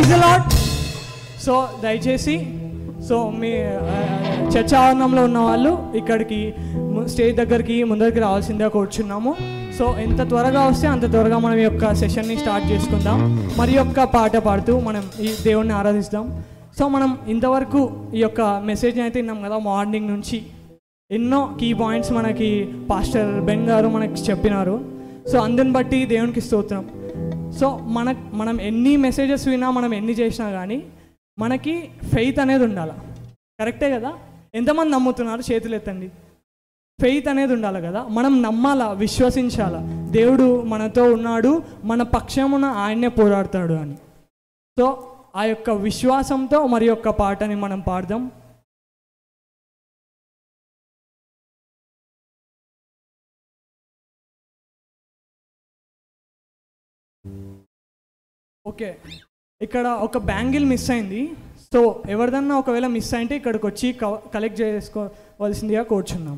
Praise Lord so దయచేసి so మీ ఆ, చర్చ ఆవరణంలో ఉన్న వాళ్ళు ఇక్కడికి ము- స్టేజ్ దగ్గరికి ముందరికి రావాల్సిందిగా కూర్చున్నాము సో ఎంత త్వరగా వస్తే అంత త్వరగా మనం ఈ యొక్క సెషన్ని స్టార్ట్ చేసుకుందాం మరి యొక్క పాట పాడుతూ మనం ఈ దేవుణ్ణి ఆరాధిస్తాం సో మనం ఇంతవరకు ఈ యొక్క మెసేజ్ని అయితే విన్నాం కదా మార్నింగ్ నుంచి ఎన్నో కీ పాయింట్స్ మనకి పాస్టర్ బెన్ గారు మనకి చెప్పినారు సో అందుని బట్టి దేవునికి స్తోత్రం సో మన మనం ఎన్ని మెసేజెస్ వినా మనం ఎన్ని చేసినా కానీ మనకి ఫెయిత్ అనేది ఉండాలి కరెక్టే కదా ఎంతమంది నమ్ముతున్నారు చేతులు ఎత్తండి ఫెయిత్ అనేది ఉండాలి కదా మనం నమ్మాలా విశ్వసించాలా దేవుడు మనతో ఉన్నాడు మన పక్షమున ఆయన్నే పోరాడతాడు అని సో ఆ యొక్క విశ్వాసంతో మరి యొక్క పాటని మనం పాడదాం ఓకే ఇక్కడ ఒక బ్యాంగిల్ మిస్ అయింది సో ఎవరిదన్నా ఒకవేళ మిస్ అయింటే ఇక్కడికి వచ్చి కలెక్ట్ చేసుకోవాల్సిందిగా కూర్చున్నాం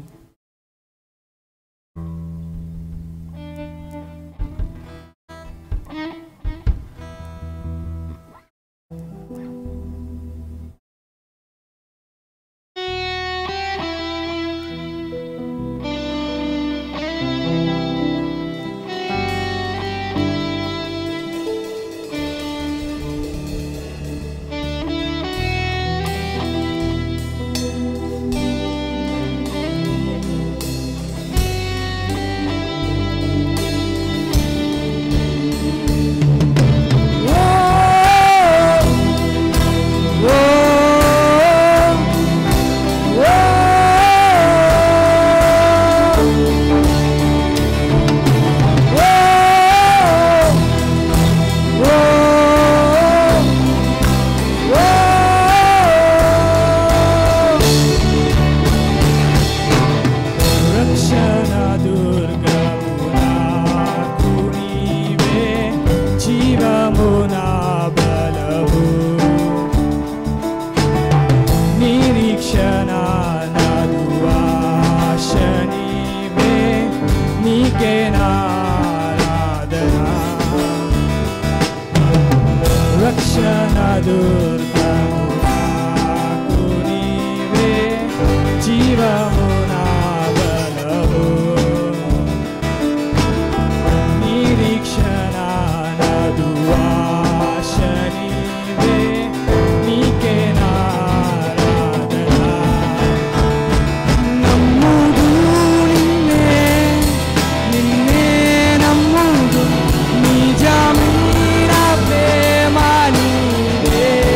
రక్షణ దుర్గము నాకు నీవే జీవము నా బలము నిరీక్షణ నాదు ఆశ నీవే నీకే నారాధన రక్షణ దుర్గము నాకు నీవే జీవము నా బలము నిరీక్షణ నదు ఆశ నీవే నీకే నారాధన నమ్ముదు నిన్నే నిన్నే నమ్ముదు నిజమైన ప్రేమ నీవే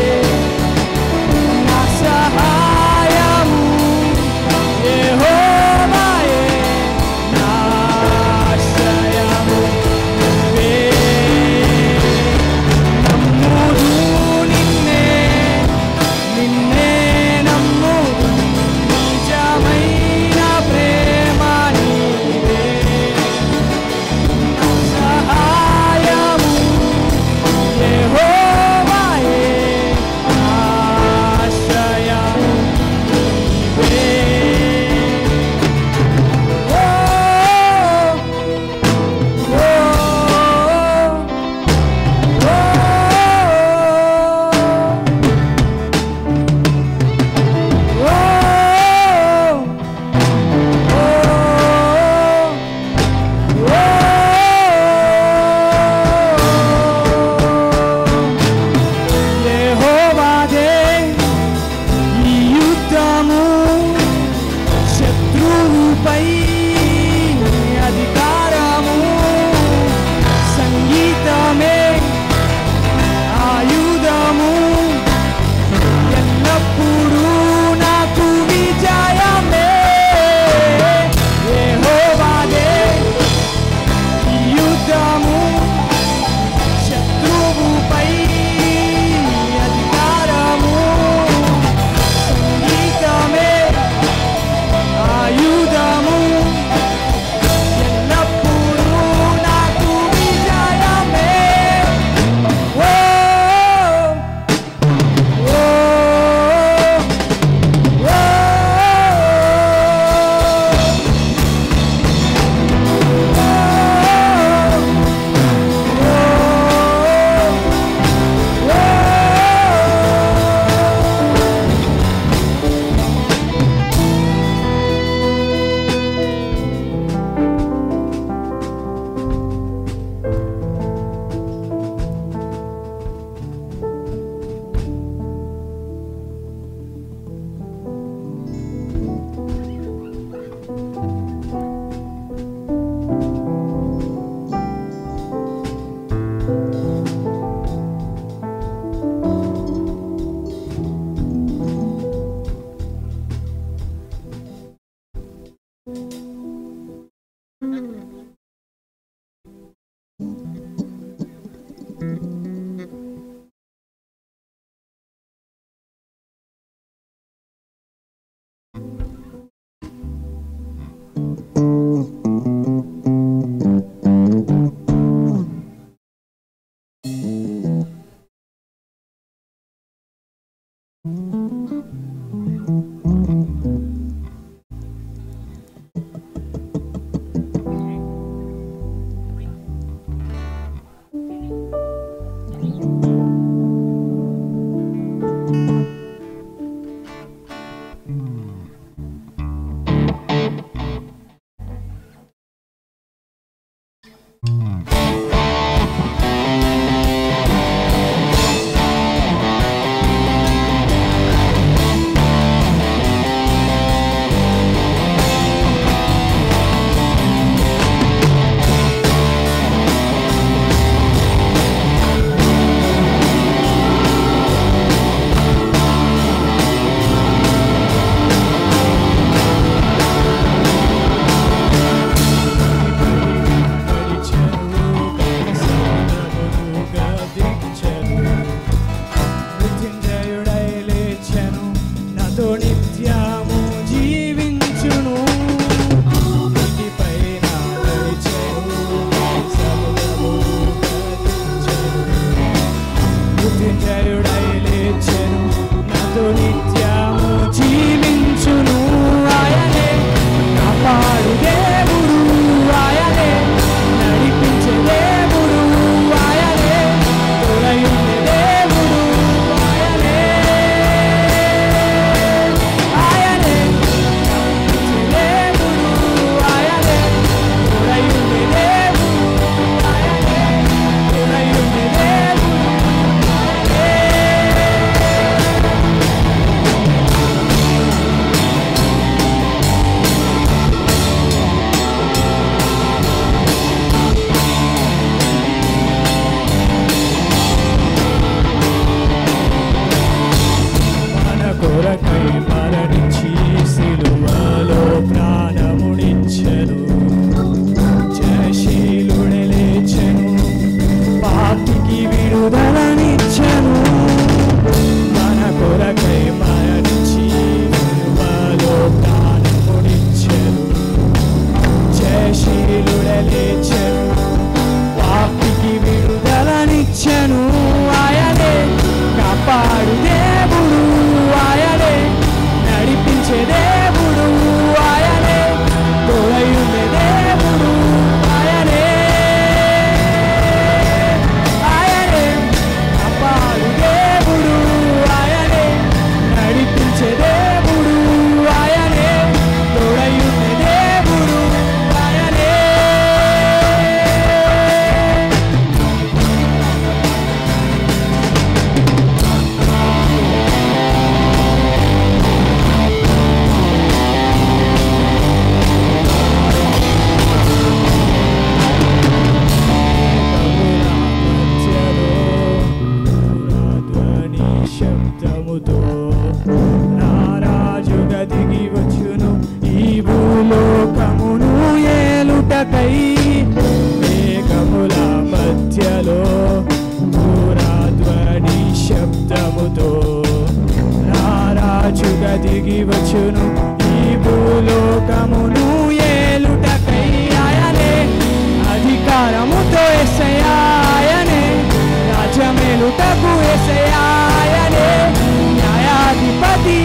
వచ్చును ఈ భూలోకమును ఏలుటకై ఆయనే అధికారముతో ఎసయాయనే రాజ్యమేలుటకు ఎసయాయనే న్యాయాధిపతి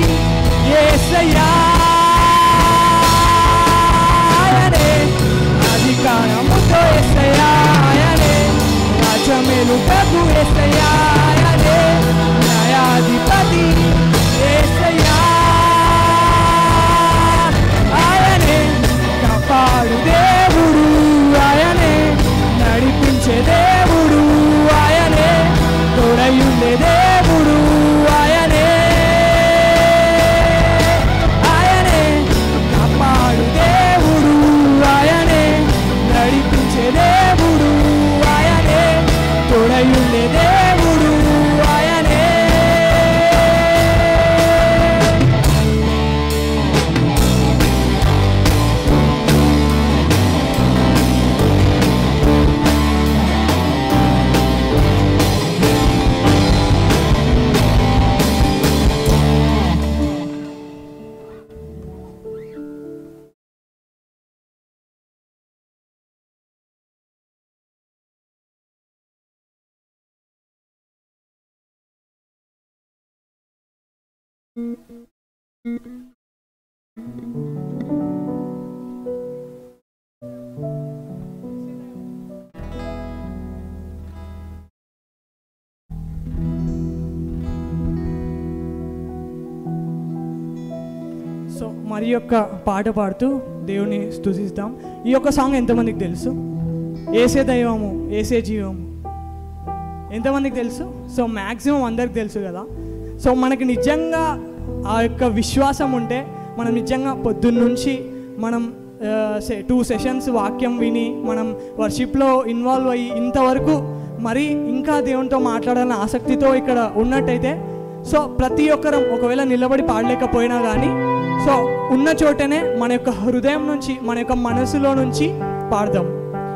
ఏసయాయనే అధికారముతో ఎసయాయనే రాజ్యమేలుటకు ఎసయాయనే న్యాయాధిపతి ఏసయ్యా ఆయనే కాపాడు దేవుడు ఆయనే నడిపించే దేవుడు ఆయనే తోడయుండే దేవుడు ఆయనే ఆయనే కాపాడు దేవుడు ఆయనే నడిపించే దేవుడు ఆయనే తోడయుండే దేవుడు ఆయనే సో మరి యొక్క పాట పాడుతూ దేవుని స్తుతిస్తాం ఈ యొక్క సాంగ్ ఎంతమందికి తెలుసు ఏసే దైవము ఏసే జీవము ఎంతమందికి తెలుసు సో మ్యాక్సిమం అందరికి తెలుసు కదా సో మనకి నిజంగా ఆ యొక్క విశ్వాసం ఉంటే మనం నిజంగా పొద్దున్న నుంచి మనం టూ సెషన్స్ వాక్యం విని మనం వర్షిప్లో ఇన్వాల్వ్ అయ్యి ఇంతవరకు మరి ఇంకా దేవునితో మాట్లాడాలని ఆసక్తితో ఇక్కడ ఉన్నట్టయితే సో ప్రతి ఒక్కరం ఒకవేళ నిలబడి పాడలేకపోయినా కానీ సో ఉన్న చోటనే మన యొక్క హృదయం నుంచి మన యొక్క మనసులో నుంచి పాడదాం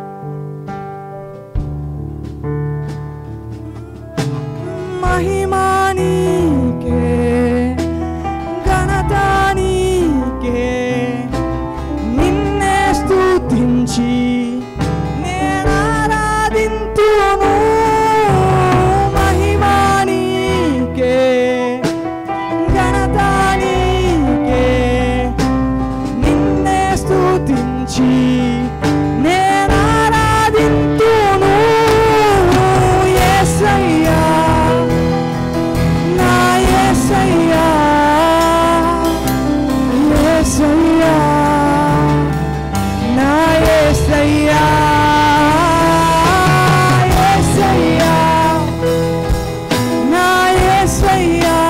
మహిమానీకే ఘనతానీకే నిన్నే స్తుతించి నేనారాధింతును మహిమానీకే ఘనతానీకే నిన్నే స్తుతించి నేనారాధింతును యేసయ్యా నా యేసయ్యా యేసయ్యా నా యేసయ్యా యేసయ్యా నా యేసయ్యా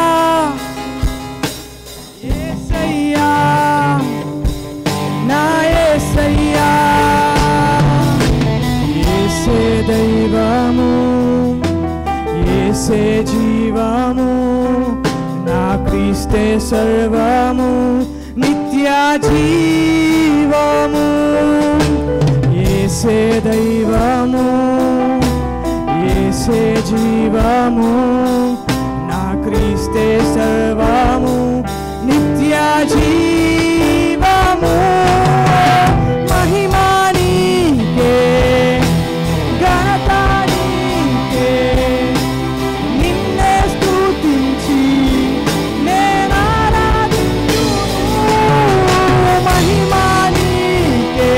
యేసయ్యా నా యేసయ్యా యేసే దైవము ఏసే జీవము నా క్రీస్తే సర్వము నిత్య జీవము ఏసే దైవము ఏసే జీవము నా క్రీస్తే సర్వము నిత్య జీవము మహిమానీకే ఘనతానీకే నిన్నే స్తుతించి నేనారాధించును మహిమానీకే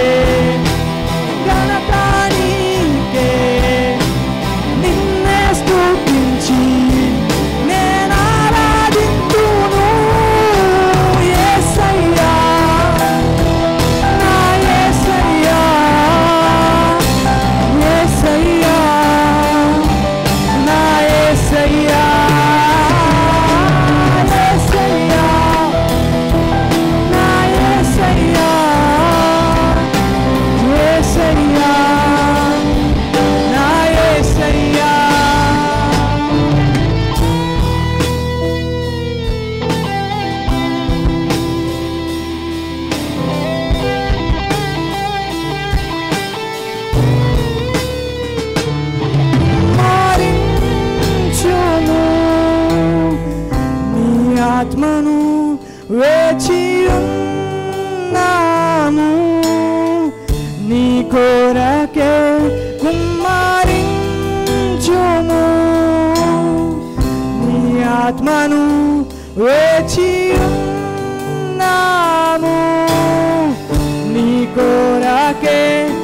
ఘనతానీకే నిన్నే స్తుతించి ఆత్మను వేచి ఉన్నాము నీ కోరకే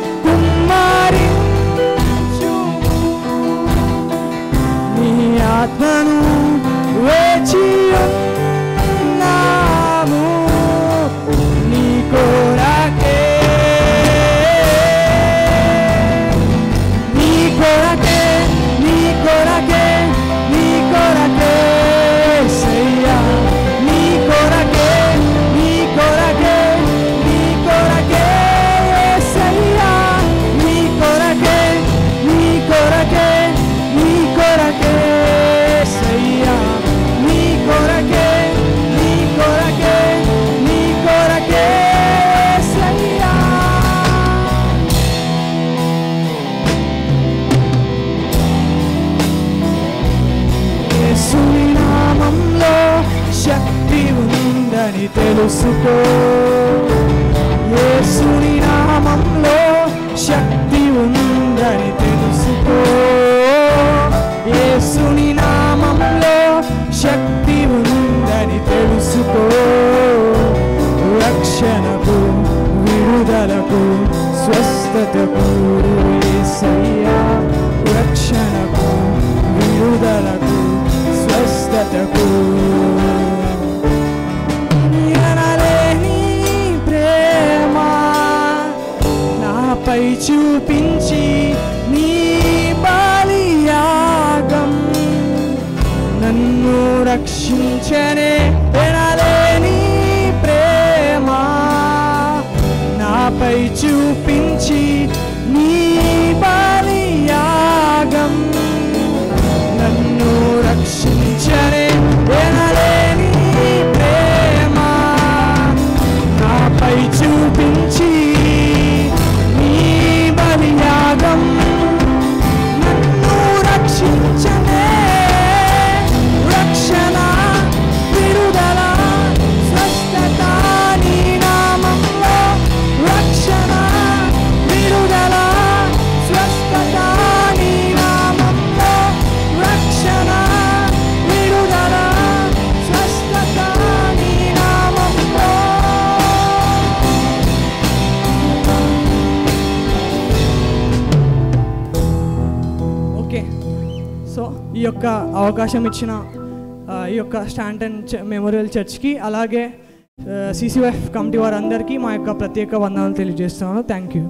కుమ్మరించు నీ ఆత్మను వేచి ఉన్నాము నీ కోరకే నీ కొరకే నీ కొరకే నీ కొరకే సయ్యా నీ కొరకే నీ కొరకే నీ కొరకే సయ్యా నీ కొరకే నీ కొరకే నీ కొరకే సయ్యా నీ కొరకే నీ కొరకే నీ కొరకే సయ్యా యేసుని నామంలో శక్తి ఉందని తెలుసుకో యేసుని నామంలో శక్తి ఉందని తెలుసుకో యేసుని నామంలో శక్తి ఉందని తెలుసుకో రక్షణకు విడుదలకు స్వస్థతకు యేసయ్యా రక్షణకు విడుదలకు స్వస్థతకు ఎనలేని ప్రేమ నాపై చూపించి నీ బలియాగం నన్ను రక్షించనే ఎనలేని ప్రేమ నాపై చూపించి నీ బలియాగం నన్ను రక్షించనే ఎనలేని ప్రేమ నాపై చూపించి నీ బలియాగం నన్ను రక్షించనే రక్షణ విడుదల స్వస్థత నీ నామంలో రక్షణ విడుదల స్వస్థత నీ నామంలో రక్షణ విడుదల స్వస్థత నీ నామంలో ఓకే సో ఈ యొక్క అవకాశం ఇచ్చిన ఆ, ఈ యొక్క స్టాంటన్ మెమోరియల్ చర్చ్కి అలాగే సిసిఎఫ్ కమిటీ వారందరికీ మా యొక్క ప్రత్యేక వందనాలు తెలియజేస్తున్నాను థ్యాంక్ యూ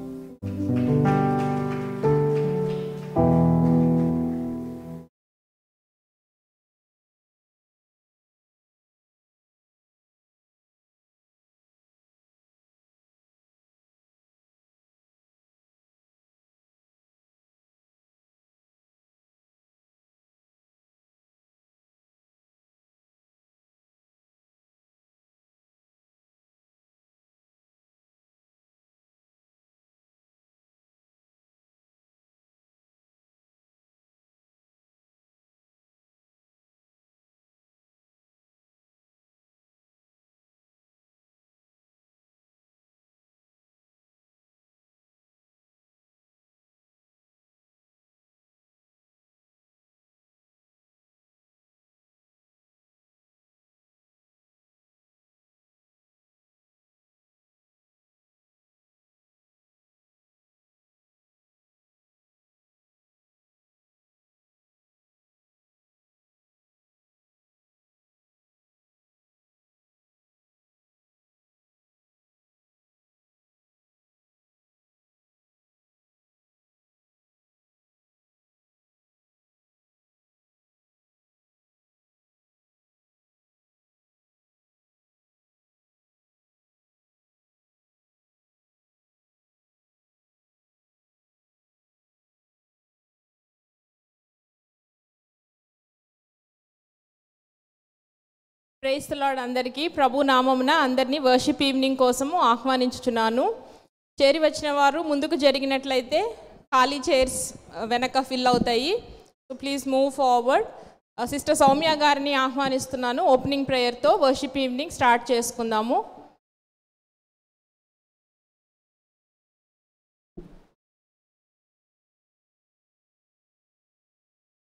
ప్రేస్తలాడ్ అందరికీ ప్రభు నామమున అందరినీ వర్షిప్ ఈవినింగ్ కోసము ఆహ్వానించుచున్నాను చేరి వచ్చిన వారు ముందుకు జరిగినట్లయితే ఖాళీ చైర్స్ వెనక ఫిల్ అవుతాయి so please move forward sister Soumya గారిని ఆహ్వానిస్తున్నాను ఓపెనింగ్ ప్రేయర్తో వర్షిప్ ఈవినింగ్ స్టార్ట్ చేసుకుందాము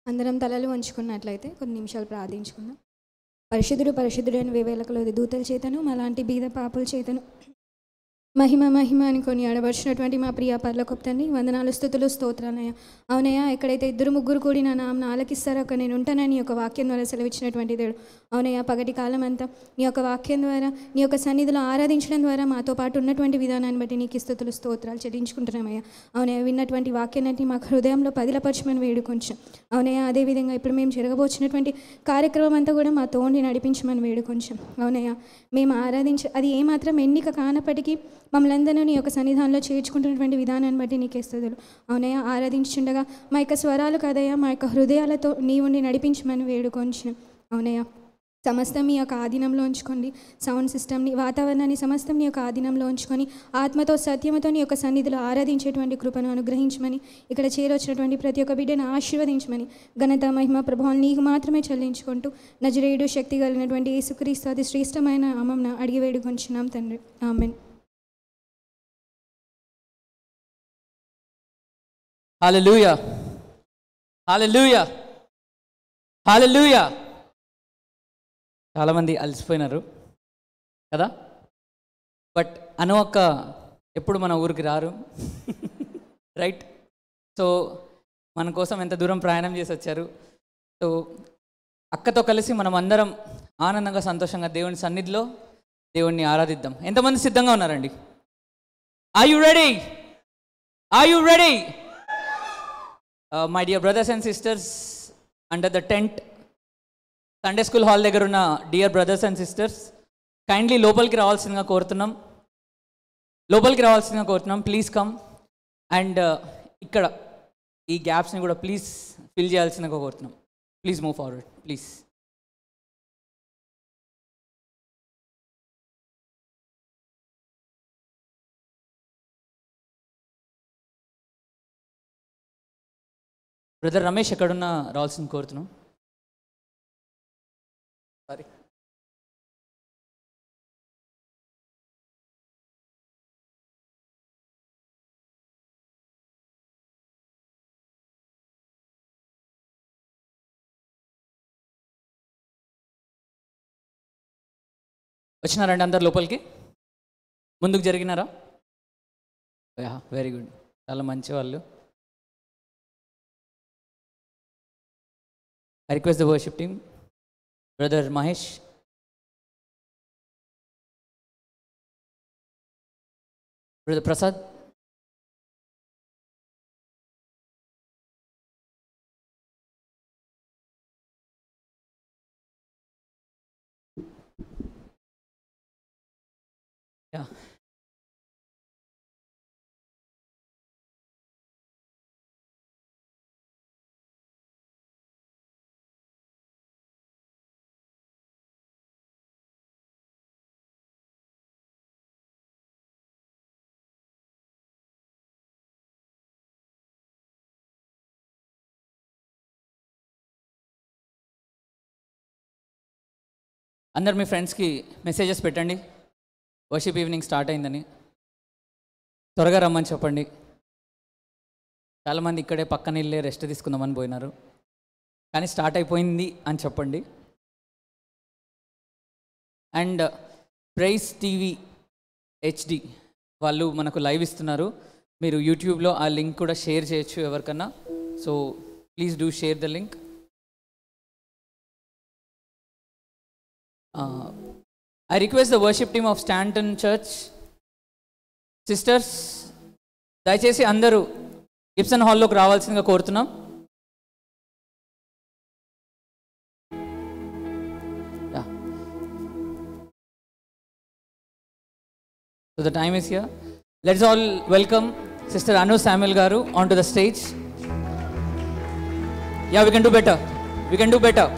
అందరం తలలు వంచుకున్నట్లయితే కొన్ని నిమిషాలు ప్రార్థించుకుందాం పరిశుద్ధుడు పరిశుద్ధుడు అని వేవేలకలో దూతల చేతను మాలాంటి బీద పాపుల చేతను మహిమ మహిమ అనుకొని ఆడబడిచినటువంటి మా ప్రియ పర్లకొప్ప తండ్రి వందనాలు స్థుతులు స్తోత్రాలయ్య అవునయ్యా ఎక్కడైతే ఇద్దరు ముగ్గురు కూడి నా నామను ఆలకిస్తారో అక్కడ నేను ఉంటానని ఒక వాక్యం ద్వారా సెలవిచ్చినటువంటి దేవుడు అవునయ్యా పగటి కాలం అంతా నీ యొక్క వాక్యం ద్వారా నీ యొక్క సన్నిధిలో ఆరాధించడం ద్వారా మాతో పాటు ఉన్నటువంటి విధానాన్ని బట్టి నీకు స్థుతులు స్తోత్రాలు చెల్లించుకుంటున్నామయ్యా అవునయ్యా విన్నటువంటి వాక్యాన్ని మాకు హృదయంలో పదిలపరచమని వేడుకొంచాం అవునయ్యా అదేవిధంగా ఇప్పుడు మేము జరగబోచినటువంటి కార్యక్రమం అంతా కూడా మా తోండి నడిపించమని వేడుకొంచాం అవునయ్యా మేము ఆరాధించ అది ఏమాత్రం ఎన్నిక కానప్పటికీ మమ్మల్ని అందరూ నీ యొక్క సన్నిధానంలో చేర్చుకుంటున్నటువంటి విధానాన్ని బట్టి నీకే స్థుతులు అవునయ్యా ఆరాధించుండగా మా యొక్క స్వరాలు కదయ్యా మా యొక్క హృదయాలతో నీ ఉండి నడిపించమని వేడుకొంచిన అవునయ్యా సమస్తం మీ యొక్క ఆధీనంలో ఉంచుకోండి సౌండ్ సిస్టమ్ని వాతావరణాన్ని సమస్తం నీ యొక్క ఆధీనంలో ఉంచుకొని ఆత్మతో సత్యమతో నీ యొక్క సన్నిధిలో ఆరాధించేటువంటి కృపను అనుగ్రహించమని ఇక్కడ చేరొచ్చినటువంటి ప్రతి ఒక్క బిడ్డను ఆశీర్వదించమని ఘనత మహిమ ప్రభావం నీకు మాత్రమే చెల్లించుకుంటూ నజరేయుడు శక్తి కలిగినటువంటి యేసుక్రీస్తు అతి శ్రేష్టమైన అమ్మంన అడిగి వేడుకొంచున్నాం తండ్రి ఆమెన్ హాలెలూయా హాలెలూయా హాలెలూయా చాలామంది అలసిపోయినారు కదా బట్ అను అక్క ఎప్పుడు మన ఊరికి రారు రైట్ సో మన కోసం ఎంత దూరం ప్రయాణం చేసి వచ్చారు సో అక్కతో కలిసి మనం అందరం ఆనందంగా సంతోషంగా దేవుని సన్నిధిలో దేవుణ్ణి ఆరాధిద్దాం ఎంతమంది సిద్ధంగా ఉన్నారండి are you ready are you ready my dear brothers and sisters under the tent Sunday school hall దగ్గర ఉన్న dear brothers and sisters kindly లోపలికి రావాల్సిందిగా కోరుతున్నాం లోపలికి రావాల్సిందిగా కోరుతున్నాం ప్లీజ్ కమ్ అండ్ ఇక్కడ ఈ గ్యాప్స్ని కూడా ప్లీజ్ ఫిల్ చేయాల్సిందిగా కోరుతున్నాం please move forward please brother Ramesh ఎక్కడున్నా రావాల్సింది కోరుతున్నాం సారీ వచ్చినారండి అందరు లోపలికి ముందుకు జరిగినారా వెరీ గుడ్ చాలా మంచి వాళ్ళు I request the worship team, Brother Mahesh. Brother Prasad. Yeah. అందరు మీ ఫ్రెండ్స్కి మెసేజెస్ పెట్టండి వర్షిప్ ఈవినింగ్ స్టార్ట్ అయిందని త్వరగా రమ్మని చెప్పండి చాలామంది ఇక్కడే పక్కన వెళ్ళే రెస్ట్ తీసుకుందామని పోయినారు కానీ స్టార్ట్ అయిపోయింది అని చెప్పండి అండ్ ప్రైస్ టీవీ హెచ్డి వాళ్ళు మనకు లైవ్ ఇస్తున్నారు మీరు యూట్యూబ్లో ఆ లింక్ కూడా షేర్ చేయొచ్చు ఎవరికన్నా so please do share the link I request the worship team of Stanton church sisters దయచేసి అందరూ గిప్సన్ హాల్లోకి రావాల్సిందిగా కోరుతున్నాం so the time is here let's all welcome sister Anu Samuel గారు on to the stage yeah we can do better we can do better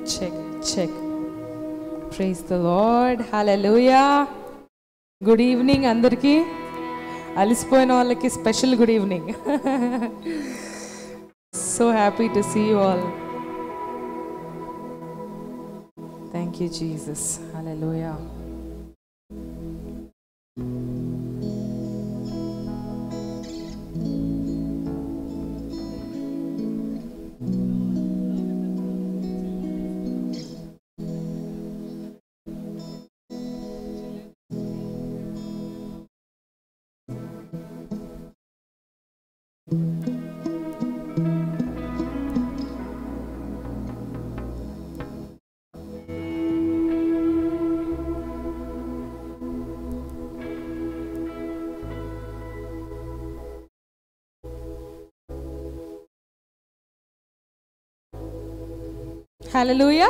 check check praise the Lord hallelujah good evening అందరికీ అలసిపోయిన వాళ్ళకి special good evening so happy to see you all thank you Jesus hallelujah hallelujah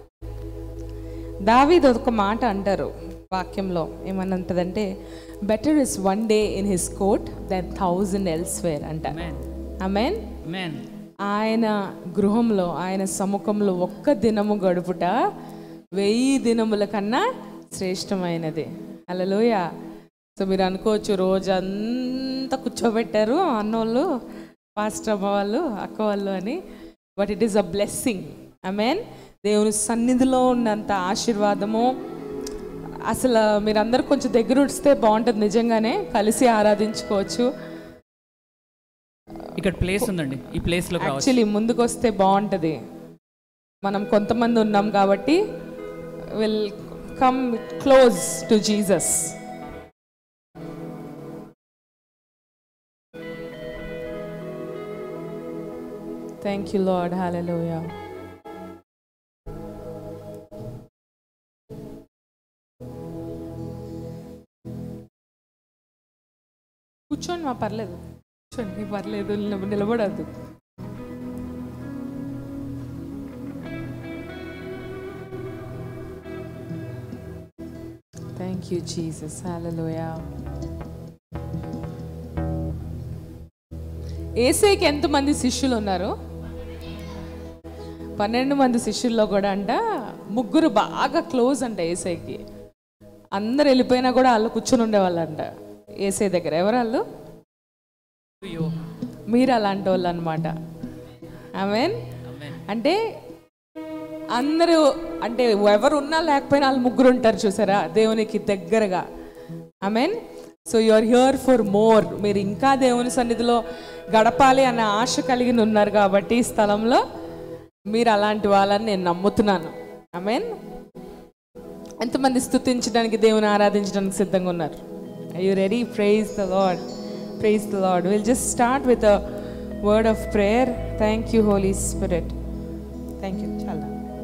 దావీద్ ఒక మాట అంటారు వాక్యంలో ఏమని ఉంటుందంటే better is one day in his court than thousand elsewhere అంట Amen. Amen Amen. ఆయన గృహంలో ఆయన సముఖంలో ఒక్క దినము గడుపుట వెయ్యి దినముల కన్నా శ్రేష్టమైనది హల్లెలూయ సో మీరు అనుకోవచ్చు రోజంతా కూర్చోబెట్టారు అన్నోళ్ళు పాస్టర్ అమ్మ వాళ్ళు అక్క వాళ్ళు అని but it is a blessing I mean దేవుని సన్నిధిలో ఉన్నంత ఆశీర్వాదము అసలు మీరందరూ కొంచెం దగ్గర ఉడిస్తే బాగుంటుంది నిజంగానే కలిసి ఆరాధించుకోవచ్చు ఇక్కడ ప్లేస్ ఉందండి ఈ ప్లేస్ లో కావచ్చు యాక్చువల్లీ ముందుకు వస్తే బాగుంటుంది మనం కొంతమంది ఉన్నాం కాబట్టి will come close to Jesus thank you Lord hallelujah కూర్చోండి మా పర్లేదు కూర్చోండి పర్లేదు నిలబ- నిలబడద్దు థ్యాంక్ యూ జీసస్ హల్లెలూయా ఏసైకి ఎంతమంది శిష్యులు ఉన్నారు పన్నెండు మంది శిష్యుల్లో కూడా అంట ముగ్గురు బాగా క్లోజ్ అంట ఏసైకి అందరు వెళ్ళిపోయినా కూడా వాళ్ళు కూర్చొని ఉండేవాళ్ళంట ఏసై దగ్గర ఎవరు వాళ్ళు అయ్యో. మీరు అలాంటి వాళ్ళు అనమాట మీన్ Amen. అంటే అందరూ అంటే ఎవరు ఉన్నా లేకపోయినా వాళ్ళు ముగ్గురు ఉంటారు చూసారా దేవునికి దగ్గరగా mean so you are here for more మీరు ఇంకా దేవుని సన్నిధిలో గడపాలి అన్న ఆశ కలిగి ఉన్నారు కాబట్టి ఈ స్థలంలో మీరు అలాంటి వాళ్ళని నేను నమ్ముతున్నాను మీన్ ఎంతమంది స్తుతించడానికి దేవుని ఆరాధించడానికి సిద్ధంగా ఉన్నారు are you ready praise the Lord praise the Lord will just start with a word of prayer thank you Holy Spirit thank you చాలా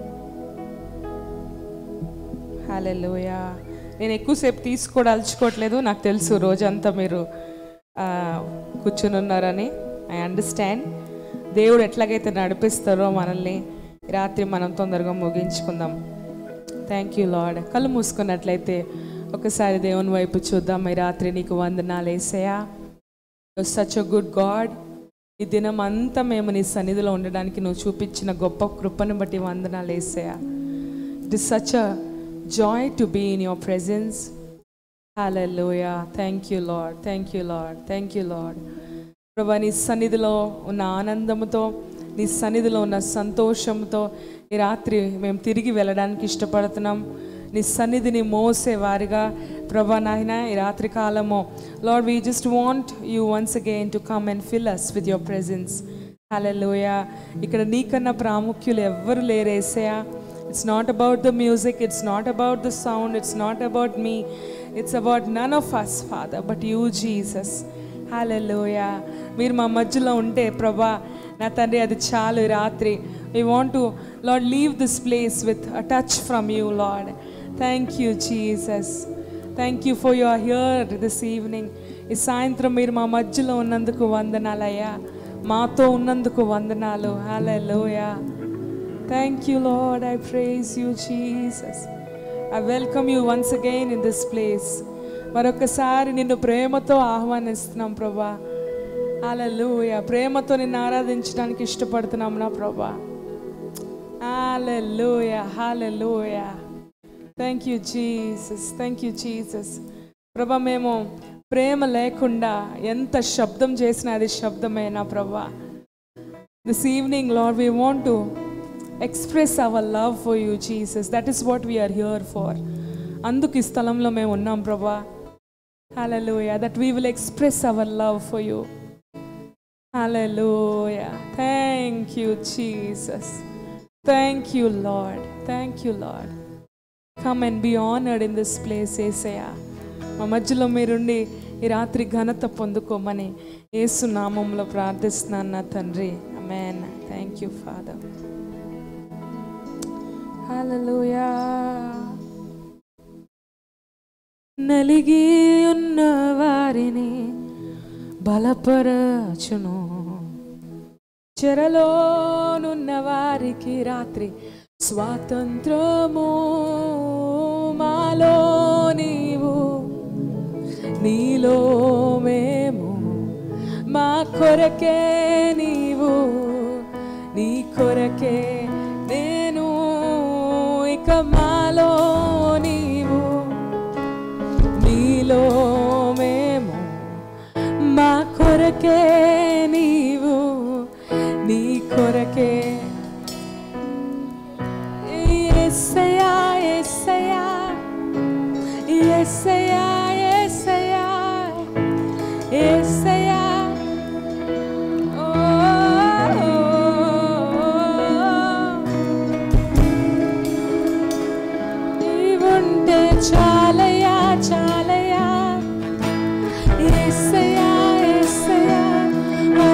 హల్లెలూయా నేను ఎక్కువసేపు తీసుకోదలుచుకోవట్లేదు నాకు తెలుసు రోజంతా మీరు ఆ, కూర్చుని ఉన్నారని ఐ అండర్స్టాండ్ దేవుడు ఎట్లాగైతే నడిపిస్తారో మనల్ని ఈ రాత్రి మనం తొందరగా ముగించుకుందాం థ్యాంక్ యూ లార్డ్ కళ్ళు మూసుకున్నట్లయితే ఒకసారి దేవుని వైపు చూద్దాం ఈ రాత్రి నీకు వందనాలు వేసాయా సచ్ అ గుడ్ గాడ్ ఈ దినం అంతా మేము నీ సన్నిధిలో ఉండడానికి నువ్వు చూపించిన గొప్ప కృపను బట్టి వందనాలు వేసాయా it is such a joy to be in your presence hallelujah thank you Lord thank you Lord thank you Lord ప్రభా నీ సన్నిధిలో ఉన్న ఆనందంతో నీ సన్నిధిలో ఉన్న సంతోషంతో ఈ రాత్రి మేము తిరిగి వెళ్ళడానికి ఇష్టపడుతున్నాం నీ సన్నిధిని మోసే వారిగా ప్రభా నాయన ఈ రాత్రి కాలము Lord we just want you once again to come and fill us with your presence hallelujah ఇక్కడ నీకన్నా ప్రాముఖ్యులు ఎవ్వరు లేరేసయా it's not about the music it's not about the sound it's not about me it's about none of us Father but you Jesus hallelujah మీరు మా మధ్యలో ఉంటే ప్రభా నా తండ్రి అది చాలు ఈ రాత్రి we want to Lord leave this place with a touch from you Lord thank you Jesus thank you for your here this evening ఈ సాయంత్రం మీరు మా మధ్యలో ఉన్నందుకు వందనాలయ్యా మాతో ఉన్నందుకు వందనాలు hallelujah thank you Lord I praise you Jesus I welcome you once again in this place మరొకసారి నిన్ను ప్రేమతో ఆహ్వానిస్తున్నాం ప్రభా హల్లెలూయా ప్రేమతో నిన్ను ఆరాధించడానికి ఇష్టపడుతున్నాం నా ప్రభా Hallelujah, hallelujah. Thank you Jesus thank you Jesus ప్రభా మేము ప్రేమ లేకుండా ఎంత శబ్దం చేసినా అది శబ్దమేనా ప్రభా this evening Lord we want to express our love for you Jesus that is what we are here for అందుకు ఈ స్థలంలో మేము ఉన్నాం ప్రభా hallelujah that we will express our love for you hallelujah thank you Jesus thank you Lord thank you Lord come and be honoured in this place ఏసయ్యా మా మధ్యలో మీరుండి ఈ రాత్రి ఘనత పొందుకోమని యేసు నామంలో ప్రార్థిస్తున్నాను నా తండ్రి amen thank you Father hallelujah నలిగి ఉన్న వారిని బలపరచును చెరలోనున్న వారికి రాత్రి స్వాతంత్రము మాలో నీవు నీలో మేము మా కొరకే నీవు నీ కొరకే నేను ఇక మాలో నీవు నీలో మేము మా కొరకే నీవు నీ కొరకే ఎస్సయా ఎస్సయా ఎస్సయా ఎస్సయా ఎస్సయా ఓ నీవుంటే చాలయా చాలయా ఎస్సయా ఎస్సయా ఓ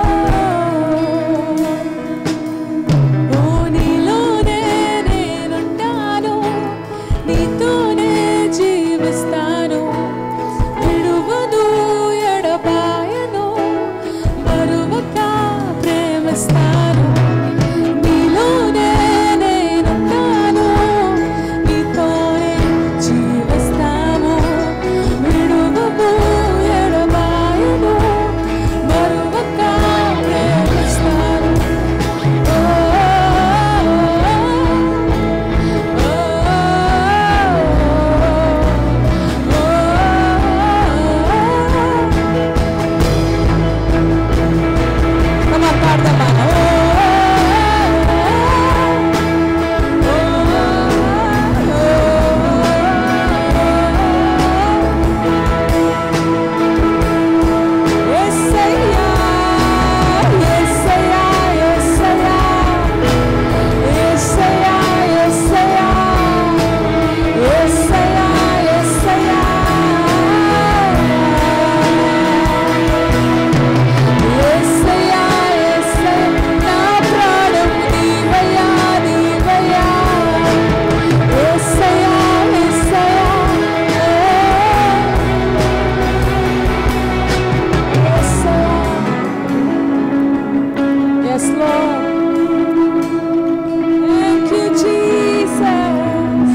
ఓ నీలోనే నేనుంటాను నీతోనే జీవిస్తాను విడువదు ఎడబాయను మరువక ప్రేమిస్తాను నీలోనే నేనుంటాను నీతోనే జీవిస్తాను విడువదు ఎడబాయను మరువక ప్రేమిస్తాను Yes, Lord. Thank you, Jesus.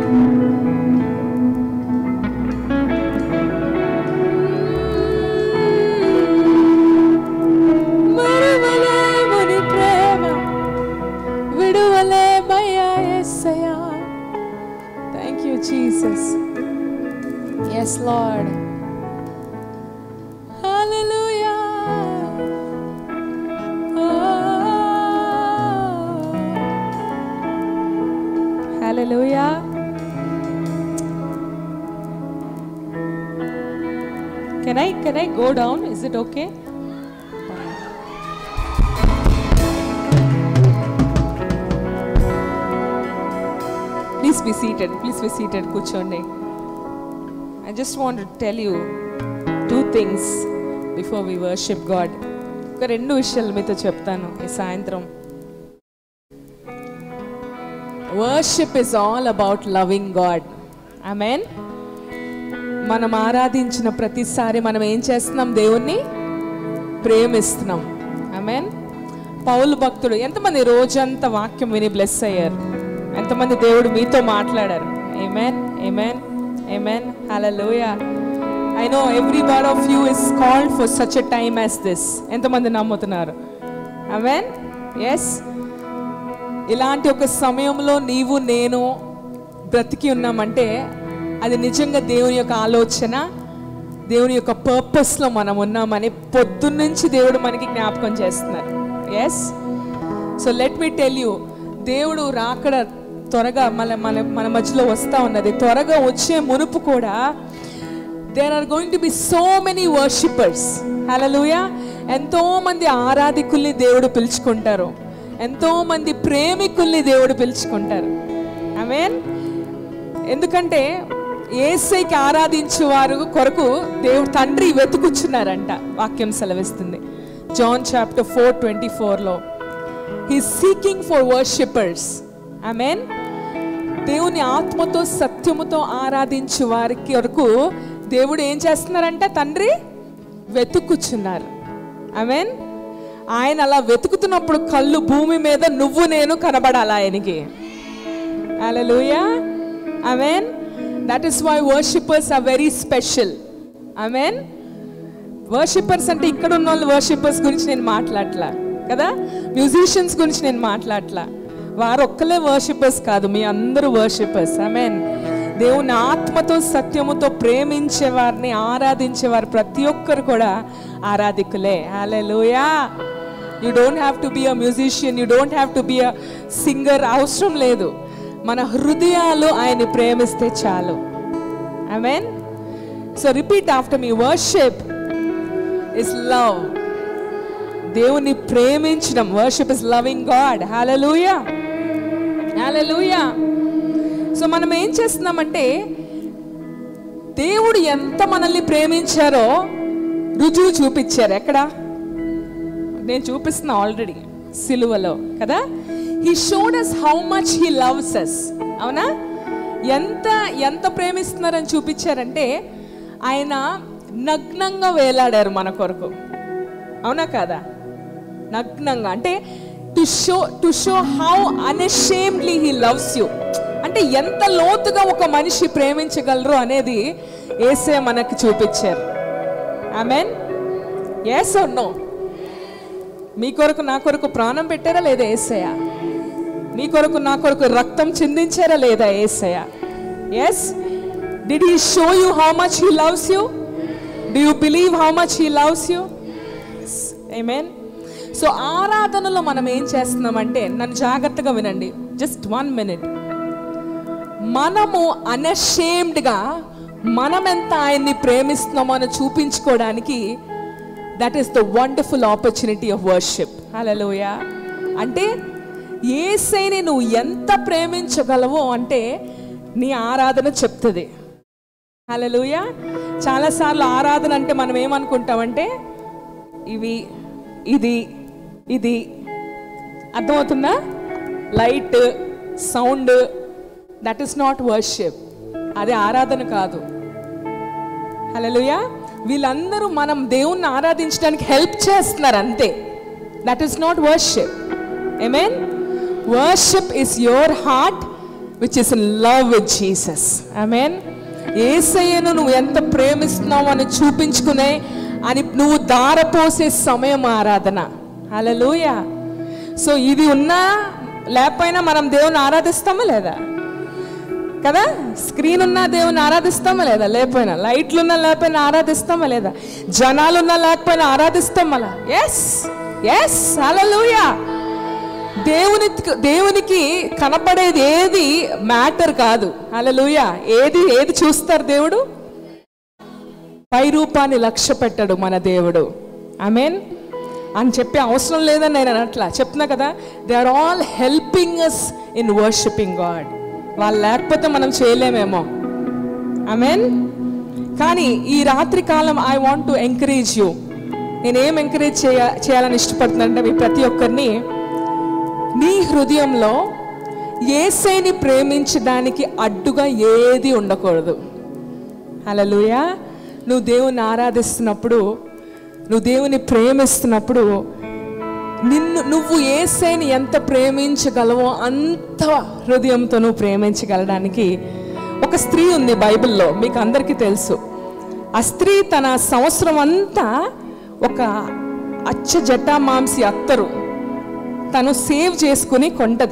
మరువలేము నీ ప్రేమ విడువలేమయ్యా యేసయ్యా thank you Jesus yes Lord hallelujah Hallelujah. Can I can I go down? Is it okay? Please be seated. Please be seated. కూర్చోండి I just want to tell you two things before we worship God. ఒక రెండు విషయాలు మీతో చెప్తాను ఈ సాయంత్రం worship is all about loving God amen మనం ఆరాధించిన ప్రతిసారి మనం ఏం చేస్తున్నాం దేవుణ్ణి ప్రేమిస్తున్నాం ఆమెన్ పౌలు భక్తుడు ఎంతమంది రోజంతా వాక్యం విని బ్లెస్ అయ్యారు ఎంతమంది దేవుడు మీతో మాట్లాడారు amen amen amen hallelujah I know every one of you is called for such a time as this ఎంతమంది నమ్ముతున్నారు ఆమెన్ ఎస్ ఇలాంటి ఒక సమయంలో నీవు నేను బ్రతికి ఉన్నామంటే అది నిజంగా దేవుని యొక్క ఆలోచన దేవుని యొక్క పర్పస్లో మనం ఉన్నామని పొద్దున్నుంచి దేవుడు మనకి జ్ఞాపకం చేస్తున్నారు yes so let me tell you దేవుడు రాకడ త్వరగా మన మన మన మధ్యలో వస్తూ ఉన్నది త్వరగా వచ్చే మునుపు కూడా there are going to be so many worshippers hallelujah ఎంతో మంది ఆరాధికుల్ని దేవుడు పిలుచుకుంటారు ఎంతో మంది ప్రేమికుల్ని దేవుడు పిలుచుకుంటారు ఐ మీన్ ఎందుకంటే ఏసైకి ఆరాధించే వారు కొరకు దేవుడు తండ్రి వెతుకుచున్నారంట వాక్యం సెలవిస్తుంది జాన్ చాప్టర్ ఫోర్ ట్వంటీ ఫోర్లో he seeking for worshippers I mean దేవుని ఆత్మతో సత్యముతో ఆరాధించే వారికి వరకు దేవుడు ఏం చేస్తున్నారంట తండ్రి వెతుకుచున్నారు ఐ మీన్ ఆయన అలా వెతుకుతున్నప్పుడు కళ్ళు భూమి మీద నువ్వు నేను కనబడాలి ఆయనకి Hallelujah. Amen. That is why worshippers are very special. Amen. Worshippers అంటే ఇక్కడ ఉన్న వాళ్ళు వర్షిప్పర్స్ గురించి నేను మాట్లాడట్లా కదా మ్యూజిషియన్స్ గురించి నేను మాట్లాడట్లా వారు ఒక్కలే వర్షిప్పర్స్ కాదు మీ అందరూ వర్షిప్పర్స్ మీన్ దేవుని ఆత్మతో సత్యముతో ప్రేమించే వారిని ఆరాధించే వారు ప్రతి ఒక్కరు కూడా ఆరాధికులే hallelujah you don't have to be a musician you don't have to be a singer అవసరం లేదు మన హృదయాలు ఆయన్ని ప్రేమిస్తే చాలు I mean so repeat after me worship is love దేవుని ప్రేమించడం worship is loving God hallelujah hallelujah so మనం ఏం చేస్తున్నామంటే దేవుడు ఎంత మనల్ని ప్రేమించారో రుజువు చూపించారు ఎక్కడ నేను చూపిస్తున్నా ఆల్రెడీ సిలువలో కదా he showed us how much he loves us అవునా ఎంత ఎంత ప్రేమిస్తున్నారని చూపించారంటే ఆయన నగ్నంగా వేలాడారు మన కొరకు అవునా కాదా నగ్నంగా అంటే to show to show how unashamedly he loves you అంటే ఎంత లోతుగా ఒక మనిషి ప్రేమించగలరు అనేది ఏసే మనకి చూపించారు ఆమెన్ ఎస్ ఆర్ నో మీ కొరకు నా కొరకు ప్రాణం పెట్టారా లేదా ఏసయ్య మీ కొరకు నా కొరకు రక్తం చిందించారా లేదా ఏసయ్య yes did he show you how much he loves you do you believe how much he loves you amen so ఆరాధనలో మనం ఏం చేస్తున్నామంటే నన్ను జాగ్రత్తగా వినండి జస్ట్ వన్ మినిట్ మనము అనషేమ్డ్గా మనం ఎంత ఆయన్ని ప్రేమిస్తున్నామో అని చూపించుకోవడానికి that is the wonderful opportunity of worship hallelujah అంటే ఏసైని నువ్వు ఎంత ప్రేమించగలవో అంటే నీ ఆరాధన చెప్తుంది హలోయ చాలాసార్లు ఆరాధన అంటే మనం ఏమనుకుంటామంటే ఇవి ఇది ఇది అర్థమవుతుందా light sound that is not worship అది ఆరాధన కాదు హలోయా వీళ్ళందరూ మనం దేవుణ్ణి ఆరాధించడానికి హెల్ప్ చేస్తున్నారు అంతే that is not worship mean worship is your heart which is in love with Jesus mean ఏసయ్యను నువ్వు ఎంత ప్రేమిస్తున్నావు అని చూపించుకునే అని నువ్వు దారపోసే సమయం ఆరాధన హలలుయ సో ఇది ఉన్నా లేకపోయినా మనం దేవుని ఆరాధిస్తామా లేదా కదా స్క్రీన్ ఉన్నా దేవుని ఆరాధిస్తామా లేదా లేకపోయినా లైట్లు ఉన్నా లేకపోయినా ఆరాధిస్తామా లేదా జనాలు ఉన్నా లేకపోయినా ఆరాధిస్తామా ఎస్ ఎస్ హల్లెలూయా దేవుని దేవునికి కనపడేది ఏది మ్యాటర్ కాదు హల్లెలూయా ఏది ఏది చూస్తారు దేవుడు పై రూపాన్ని లక్ష్య పెట్టడు మన దేవుడు మీన్ అని చెప్పే అవసరం లేదని నేను అనట్లా చెప్తున్నా కదా they are all helping us in worshipping God వాళ్ళు లేకపోతే మనం చేయలేమేమో మీన్ కానీ ఈ రాత్రి కాలం I want to encourage you నేనేం ఎంకరేజ్ చేయ చేయాలని ఇష్టపడుతున్నానంటే మీ ప్రతి ఒక్కరిని నీ హృదయంలో ఏసైని ప్రేమించడానికి అడ్డుగా ఏది ఉండకూడదు హలలుయా నువ్వు దేవుని ఆరాధిస్తున్నప్పుడు నువ్వు దేవుని ప్రేమిస్తున్నప్పుడు నిన్ను నువ్వు ఏసైని ఎంత ప్రేమించగలవో అంత హృదయంతో నువ్వు ప్రేమించగలడానికి ఒక స్త్రీ ఉంది బైబిల్లో మీకు అందరికీ తెలుసు ఆ స్త్రీ తన సంవత్సరం అంతా ఒక అచ్చ జటా మాంసి అత్తరు తను సేవ్ చేసుకుని కొంటది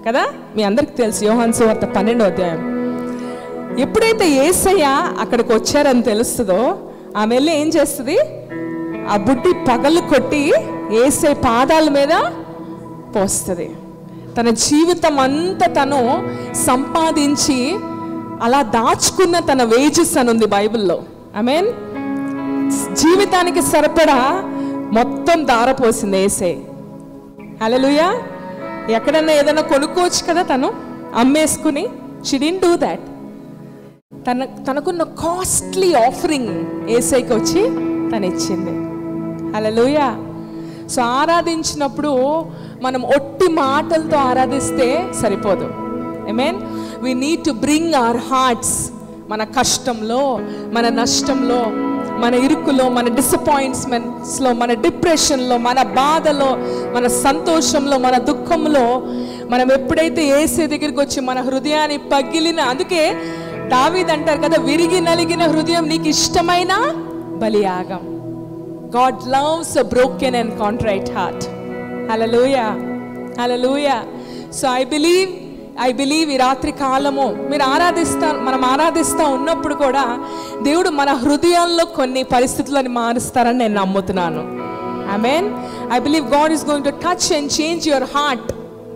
కదా మీ అందరికి తెలుసు యోహాన్ సువార్త పన్నెండో అధ్యాయం ఎప్పుడైతే ఏసయ్య అక్కడికి వచ్చారని తెలుస్తుందో ఆమె వెళ్ళి ఏం చేస్తుంది ఆ బుడ్డి పగలు కొట్టి ఏసై పాదాల మీద పోస్తుంది తన జీవితం అంతా తను సంపాదించి అలా దాచుకున్న తన వేజెస్ అని ఉంది బైబిల్లో ఐ మీన్ జీవితానికి సరిపడా మొత్తం దారపోసింది ఏసే హలోయా ఎక్కడన్నా ఏదైనా కొనుక్కోవచ్చు కదా తను అమ్మేసుకుని షీ డింట్ డూ దాట్ తన తనకున్న కాస్ట్లీ ఆఫరింగ్ ఏసైకి వచ్చి తను ఇచ్చింది హలోయా సో ఆరాధించినప్పుడు మనం ఒట్టి మాటలతో ఆరాధిస్తే సరిపోదు I mean we need to bring our hearts మన కష్టంలో మన నష్టంలో మన ఇరుకులో మన డిసప్పాయింట్మెంట్స్లో మన డిప్రెషన్లో మన బాధలో మన సంతోషంలో మన దుఃఖంలో మనం ఎప్పుడైతే ఏసే దగ్గరికి వచ్చి మన హృదయాన్ని పగిలిన అందుకే దావీద్ అంటారు కదా విరిగి నలిగిన హృదయం నీకు ఇష్టమైన బలియాగం God loves a broken and contrite heart hallelujah hallelujah so I believe I believe ఈ రాత్రి కాలము మీరు ఆరాధిస్తా మనం ఆరాధిస్తూ ఉన్నప్పుడు కూడా దేవుడు మన హృదయాల్లో కొన్ని పరిస్థితులను మారుస్తారని నేను నమ్ముతున్నాను I mean I believe God is going to touch and change your heart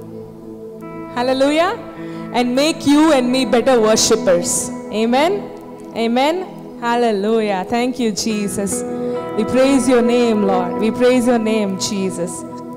hallelujah and make you and me better worshippers amen amen hallelujah thank you Jesus We praise your name, Lord. We praise your name, Jesus.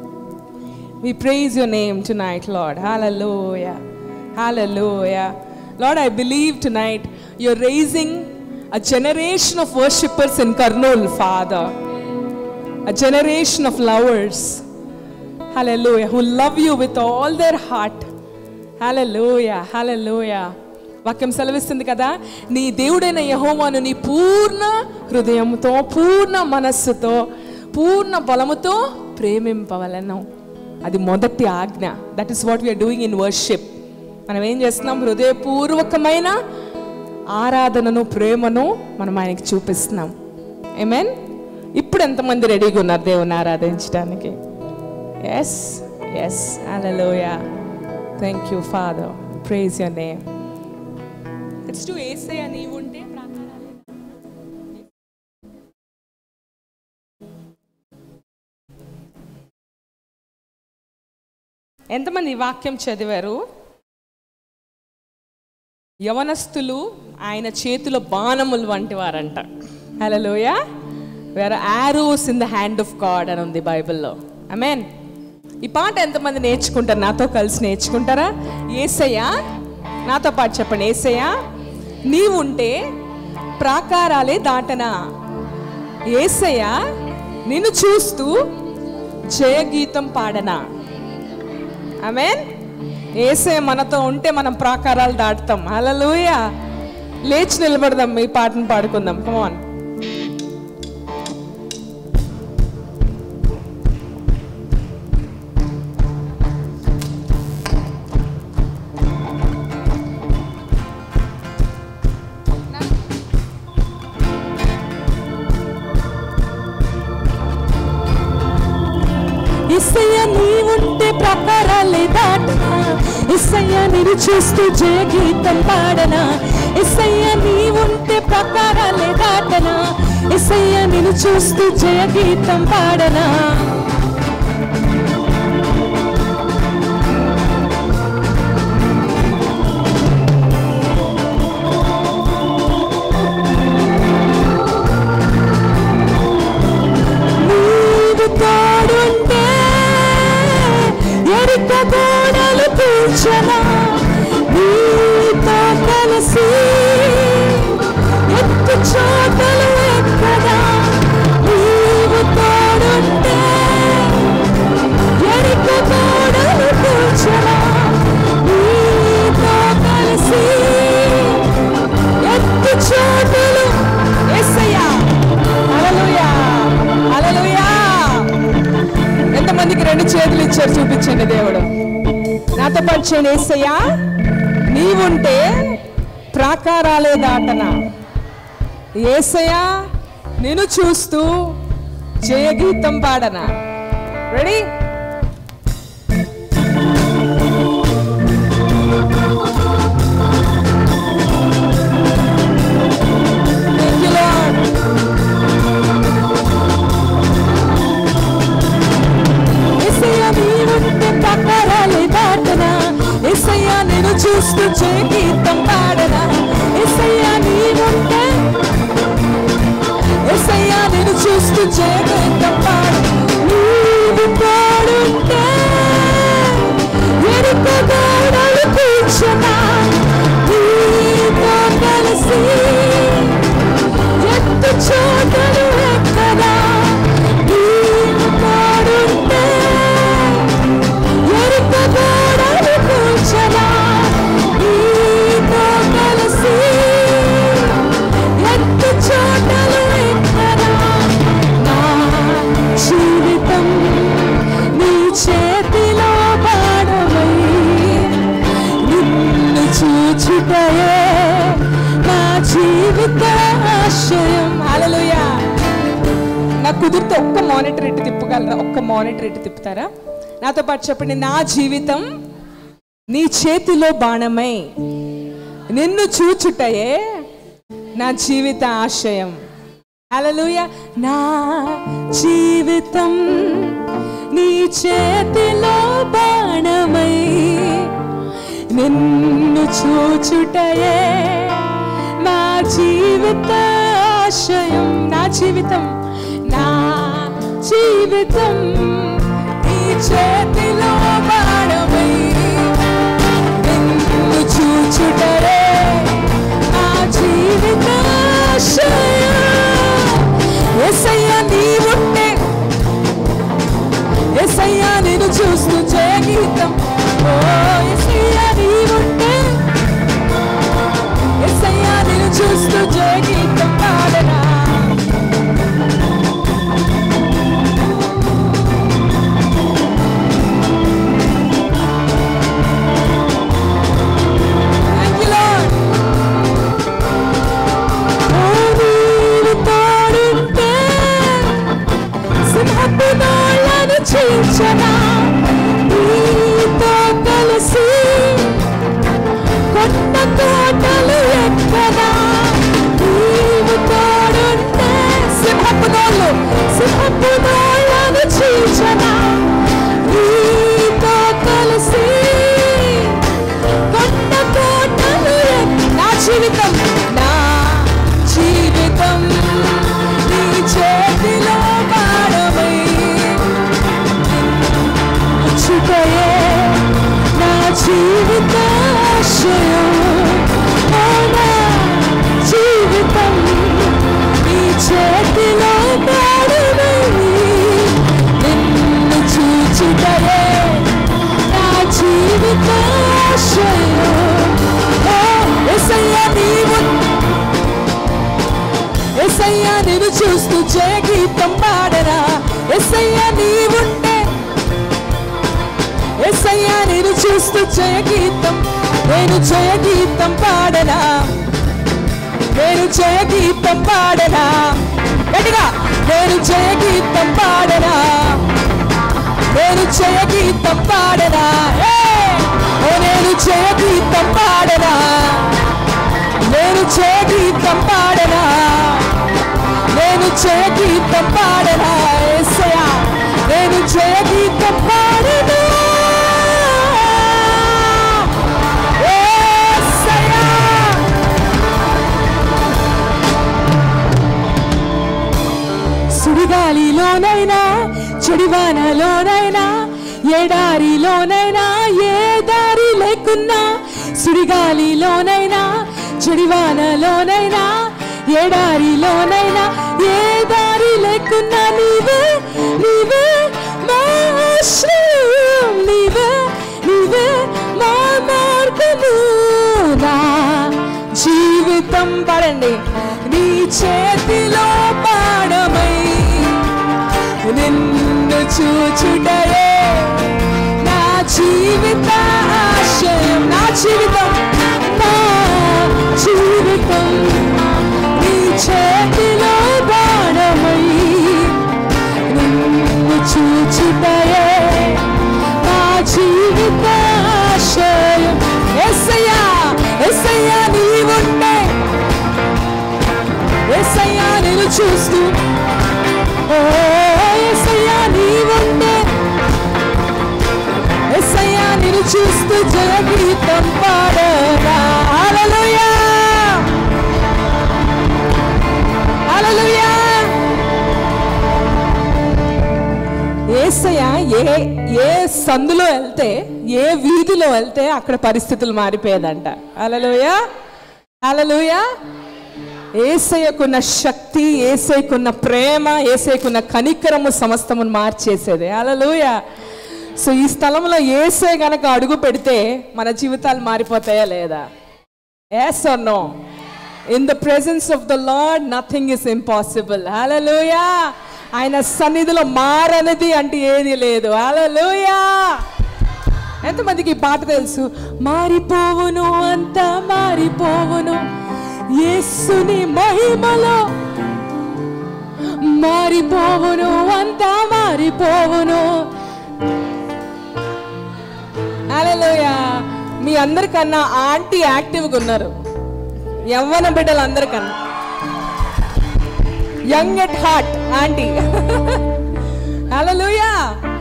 We praise your name tonight, Lord. Hallelujah. Hallelujah. Lord, I believe tonight you're raising a generation of worshippers in Karnool, Father. A generation of lovers. Hallelujah. Who love you with all their heart. Hallelujah. Hallelujah. వాక్యం సెలవిస్తుంది కదా నీ దేవుడైన యహోవాను నీ పూర్ణ హృదయంతో పూర్ణ మనస్సుతో పూర్ణ బలముతో ప్రేమింపవలను అది మొదటి ఆజ్ఞ that is what we are doing in worship మనం ఏం చేస్తున్నాం హృదయపూర్వకమైన ఆరాధనను ప్రేమను మనం ఆయనకి చూపిస్తున్నాం ఏమేన్ ఇప్పుడు ఎంతమంది రెడీగా ఉన్నారు దేవుని ఆరాధించడానికి yes yes hallelujah thank you father praise your name it's to ఏసే నీవు ఉంటే ప్రాకారాలు ఎంతమంది ఈ వాక్యం చదివారు యవనస్తులు ఆయన చేతిలో బాణములు వంటి వారంట hallelujah where arrows in the hand of God అని ఉంది బైబిల్లో మీన్ ఈ పాట ఎంతమంది నేర్చుకుంటారు నాతో కలిసి నేర్చుకుంటారా ఏసయ్యా నాతో పాటు చెప్పండి ఏసయ్యా నీవుంటే ప్రాకారాలే దాటనా ఏసయ్యా నిన్ను చూస్తూ జయగీతం పాడనా ఆమెన్ ఏసే మనతో ఉంటే మనం ప్రాకారాలు దాటుతాం హలలుయ లేచి నిలబడదాం ఈ పాటను పాడుకుందాం కమాన్ ఇసయ్య నీవుంటే ప్రకారాలే దాటనా ఇసయ్య నిన్ను చూస్తూ జయ గీతం పాడనా ఇసయ్య నీవుంటే ప్రకారాలే దాటనా ఇసయ్య నిన్ను చూస్తూ జయ గీతం పాడనా నీవు తోడుంటే ఎరుక గోడలు కూర్చనా నీతో కలిసి ఎత్తు చోటలు ఎక్కదా నీవు తోడుంటే ఎరుక గోడలు కూర్చనా నీతో కలిసి ఎత్తు చోటలు ఏసయ్యా హల్లెలూయా హల్లెలూయా ఎంతమందికి రెండు చేతులు ఇచ్చారు చూపించండి దేవుడు నాతో పాటు చేయండి ఏసయ్యా నీవుంటే ప్రాకారాలే దాటన ఏసయ్యా నేను చూస్తూ జయగీతం పాడనా రెడీ గీతం పాడనా ఎసయ్యా నీవుంటే ఎసయ్యా నేను చూస్తూ జయ గీతం పాడ నీవు పాడుంటే ఎరుక గోడలు కూర్చున్నా నీతో కలిసి ఎత్తు చోటలు ఎక్కడా నీవు పాడుంటే ఎరుక గోడలు కూర్చనా నీతో కలిసి ఎత్తు చోటలు ఎక్కడా నా జీవితం నీ చేతిలో పాడమై నిన్ను చూచుటయే నా జీవిత ఆశయం హల్లెలూయా నాకు కుదిరితే ఒక్క మానిటర్ ఇటు తిప్పగలరా ఒక్క మానిటర్ ఇటు తిప్పుతారా నాతో పాటు చెప్పండి నా జీవితం నీ చేతిలో బాణమై నిన్ను చూచుటయే నా జీవిత ఆశయం హల్లెలూయా నా జీవితం నీ చేతిలో బాణమై నిన్ను చూచుటయే నా జీవిత ఆశయం నా జీవితం నా జీవితం నీ చేతిలో బాణమై నిన్ను చూచుటయే నా జీవిత ఆశయం ఎసయ్యా నీవుంటే ఎసయ్యా నేను చూస్తూ జయ గీతం ఓ ఎసయ్యా నీవుంటే ఎసయ్యా నేను చూస్తూ జయ గీతం పాడనా Thank you, Lord. ఓ నీవు తోడుంటే సింహపు నోళ్ళను చీల్చనా నీతో కలిసి కొండ కోటలు ఎక్కదా నీవు తోడుంటే సింహపు నోళ్ళు సింహపు నోళ్ళను చీల్చనా నీతో కలిసి కొండ కోటలు ఎక్క- నా జీవితం నా జీవితం నీ చేతిలో పాడమై చుటయే నా జీవిత ఆశయం ఓ నా జీవితం నీ చేతిలో పాడమై నిన్ను చూచుటయే నా జీవిత ఆశయం ఓ ఎసయ్యా నీవు ఎసయ్యా నేను చూస్తూ జయ గీతం పాడరా ఎసయ్యా నీవుంటే ఎసయ్యా నేను చూస్తూ జయ గీతం నేను జయ గీతం పాడనా నేను జయ గీతం పాడనా గట్టిగా నేను జయ గీతం పాడనా నేను జయ గీతం పాడనా ఏ! ఓ నేను జయ గీతం పాడనా నేను జయ గీతం పాడనా నేను జయ గీతం పాడనా యేసయ్యా నేను జయ గీతం పాడనా యేసయ్యా సుడిగాలిలోనైనా చెడివానలోనైనా ఎడారిలోనైనా ఏ దారి లేకున్నా సుడిగాలిలోనైనా చెడివానలోనైనా ఎడారిలోనైనా ఏ దారి లేకున్నా నీవే నీవే మా ఆశ్రయం నీవే నీవే మా మార్గము నా జీవితం పడండి నీ చేతిలో పాడమై నిన్ను చూచుటయే నా జీవిత ఆశయం నా జీవితం నా జీవితం నీ చేతిలో బాణమై నిన్ను చూచుటయే నా జీవిత ఆశయం ఎస్సయ్యా ఎస్సయ్యా నీవుండే ఎస్సయ్యా నేను చూస్తూ ఓ ఎస్సయ్యా నీవుండే ఎస్సయ్యా నేను చూస్తూ జయ గీతం పాడరా ఏ ఏ సందులో వెళ్తే ఏ వీధిలో వెళ్తే అక్కడ పరిస్థితులు మారిపోయేదంట అలలోయ అలలోయ ఏసయ్యకున్న శక్తి ఏసైకున్న ప్రేమ ఏసైకున్న కనికరము సమస్తమును మార్చేసేది అలలోయ సో ఈ స్థలంలో ఏసై గనక అడుగు పెడితే మన జీవితాలు మారిపోతాయా లేదా yes or no in the presence of the Lord nothing is impossible hallelujah ఆయన సన్నిధిలో మారనిది అంటే ఏది లేదు హల్లెలూయా ఎంతమందికి ఈ పాట తెలుసు మారిపోవును అంతా మారిపోవును యేసుని మహిమలో మారిపోవును అంతా మారిపోవును హల్లెలూయా మీ అందరికన్నా ఆంటీ యాక్టివ్గా ఉన్నారు యవ్వన బిడ్డలు అందరికన్నా young at heart aunty hallelujah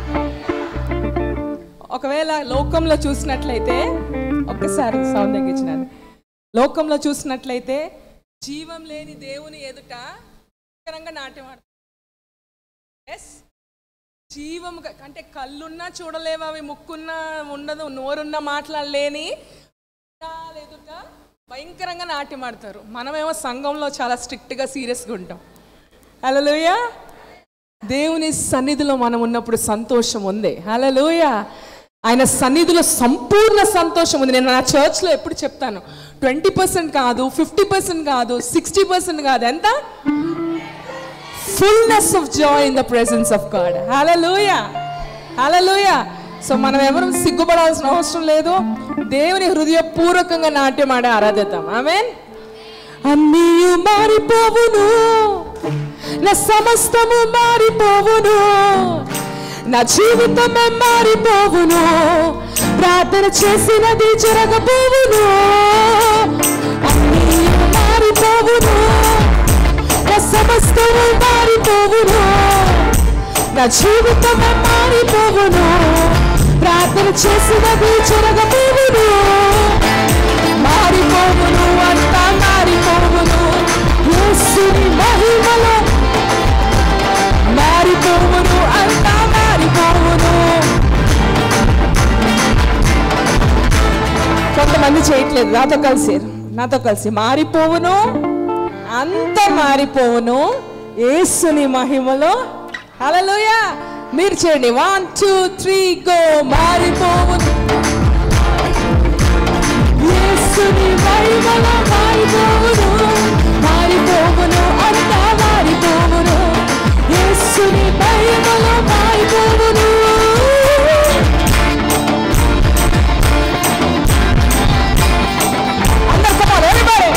ఒకవేళ లోకంలో చూసినట్లయితే ఒక్కసారి సౌండ్ తగ్గించినాను లోకంలో చూసినట్లయితే జీవం లేని దేవుని ఎదుట భయంకరంగా నాట్యం ఆడతారు ఎస్ జీవం అంటే కళ్ళున్నా చూడలేవు అవి ముక్కున్నా ఉండదు నోరున్నా మాట్లాడలేని విగ్రహాల ఎదుట భయంకరంగా నాట్యం ఆడతారు మనమేమో సంఘంలో చాలా స్ట్రిక్ట్గా సీరియస్గా ఉంటాం హలోయ దేవుని సన్నిధిలో మనం ఉన్నప్పుడు సంతోషం ఉంది హలోయ ఆయన సన్నిధిలో సంపూర్ణ సంతోషం ఉంది నేను నా చర్చ్లో ఎప్పుడు చెప్తాను ట్వంటీ పర్సెంట్ కాదు ఫిఫ్టీ పర్సెంట్ కాదు సిక్స్టీ పర్సెంట్ కాదు ఎంత fullness of joy in the presence of God hallelujah hallelujah so మనం ఎవరు సిగ్గుపడాల్సిన అవసరం లేదు దేవుని హృదయపూర్వకంగా నాట్యం ఆడే ఆరాధిద్దాం ఆమెన్ అన్నీ మారిపోవును నా సమస్తము మారిపోవును నా జీవితమే మారిపోవును ప్రార్థన చేసినది జరగబోవును అన్నీ మారిపోవును నా సమస్తము మారిపోవును నా జీవితమే మారిపోవును ప్రార్థన చేసినది జరగబోవును మారిపోవును అంతా మారిపోవును యేసుని మహిమలో మారిపోవును అంతా మారిపోవును కొంతమంది చేయట్లేదు నాతో కలిసి నాతో కలిసి మారిపోవును అంత మారిపోవును యేసుని మహిమలో హల్లెలూయా మీరు చేయండి వన్ టూ త్రీ గో మారిపోవును యేసుని మహిమలో మారిపోవును మారిపోవును అంతా మారిపోవును యేసుని మహిమలో మారిపోవును అందరు come on, everybody.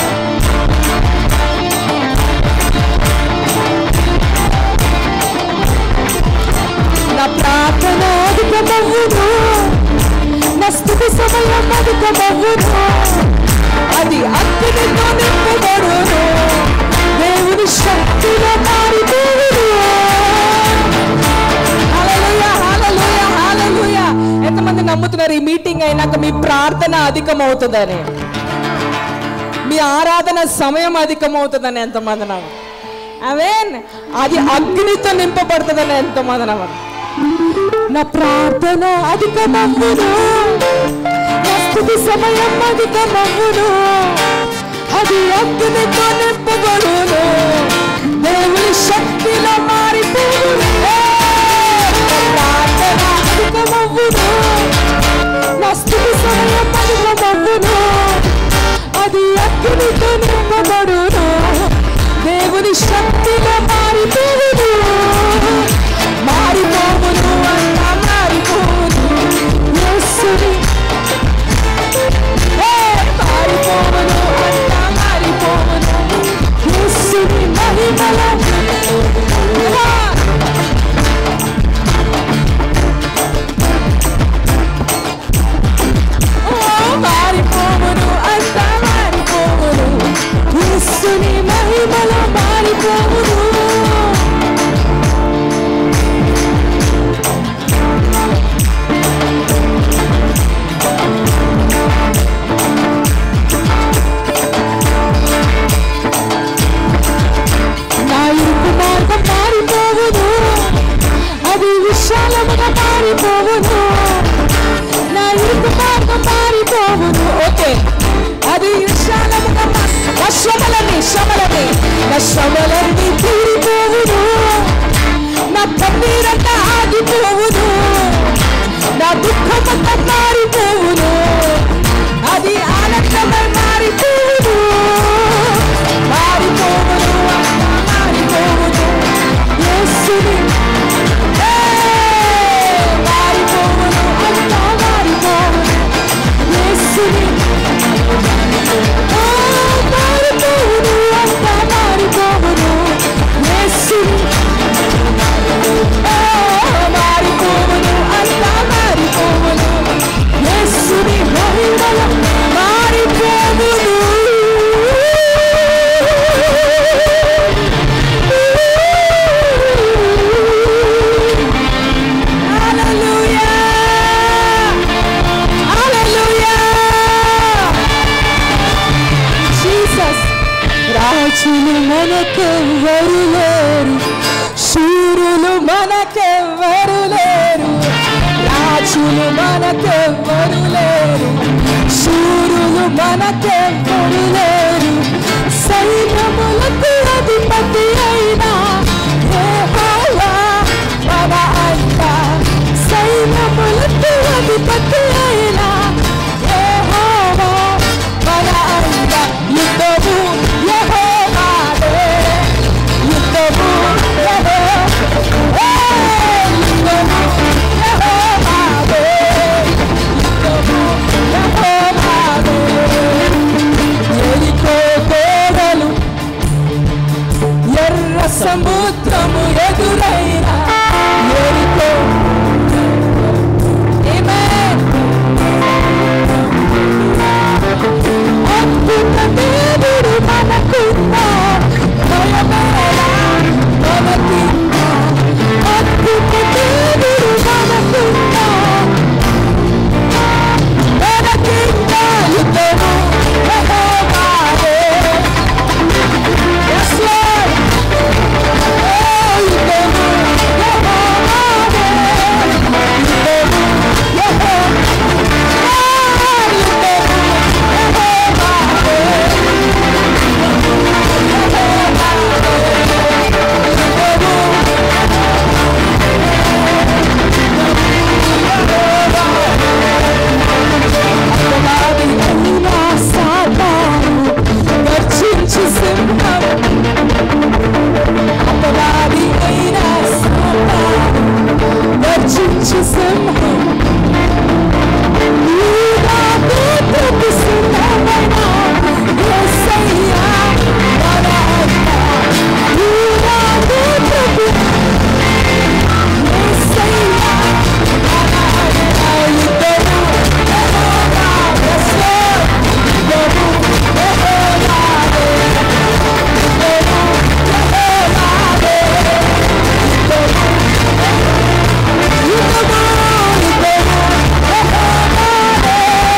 నా ప్రార్థన అధికమవును నా స్థుతి సమయం అధికమవును అది అగ్నితో నింపబడును దేవుని శక్తిలో మారిపోవును హల్లెలూయా హల్లెలూయా హల్లెలూయా ఎంతమంది నమ్ముతున్నారు ఈ మీటింగ్ అయినాక మీ ప్రార్థన అధికమవుతుందని మీ ఆరాధన సమయం అధికమవుతుందని ఎంతమంది నమ్ము అవేన్ అది అగ్నితో నింపబడుతుందని ఎంతమంది నమ్ము నా ప్రార్థన అధికమవ్వును నా స్థుతి సమయం అధికమవ్వును అది అగ్నితో నింపబడును దేవుని శక్తిలో మారిపోవును ఏ! నా ప్రార్థన అధికమవ్వును నా స్థుతి సమయం అధికమవ్వును అది అగ్నితో నింపబడును దేవుని శక్తిలో మారిపోవును మారిపోవును అంతా మారిపోవును యేసుని ఏ, మారిపోవును అంతా మారిపోవును యేసుని మహిమలో ఆ! ఓ, మారిపోవును అంతా మారిపోవును యేసుని మహిమలో మారిపోవును రాజులు మనకెవ్వరు లేరు శూరులు మనకెవ్వరు లేరు రాజులు మనకెవ్వరు లేరు శూరులు మనకెవ్వరు లేరు సైన్యములకు అధిపతి అయినా యెహోవా మన అంట సైన్యములకు అధిపతి అయినా యెహోవా మన అంట యుద్ధము యెహోవాదే యుద్ధము యెహోవా యుద్ధము యెహోవాదే యుద్ధము యెహోవాదే ఎరికో కోడలు ఎర్ర సముద్రము ఎదురైన ఎరికో Amen. అద్భుత దేవుడు మనకున్నా భయమేలా మనకిన్నా అద్భుత దేవుడు మనకున్నా మనకిన్నా యుద్ధము యెహోవాదే. Yes, Lord. Oh, యుద్ధము యెహోవాదే. యుద్ధము యెహోవా. Oh, యుద్ధము యెహోవాదే. అపవాది అయినా సాతాను గర్జించు సింహం అపవాది అయినా సాతాను గర్జించు సింహం యూదా గోత్రపు సింహమైన యేసయ్యా మన అన్న. యూదా గోత్రపు యేసయ్యా మన అన్న. యుద్ధము యెహోవా. Yes, Lord. యుద్ధము యెహోవాదే. యుద్ధము యెహోవాదే. యుద్ధము యుద్ధము యుద్ధము యెహోవాదే.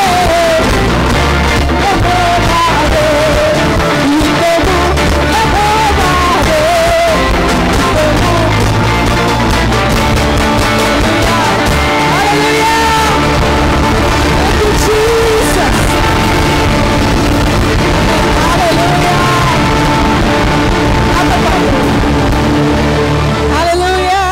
యెహోవాదే. యుద్ధము యెహోవాదే. Hallelujah. Thank you, Jesus. Hallelujah.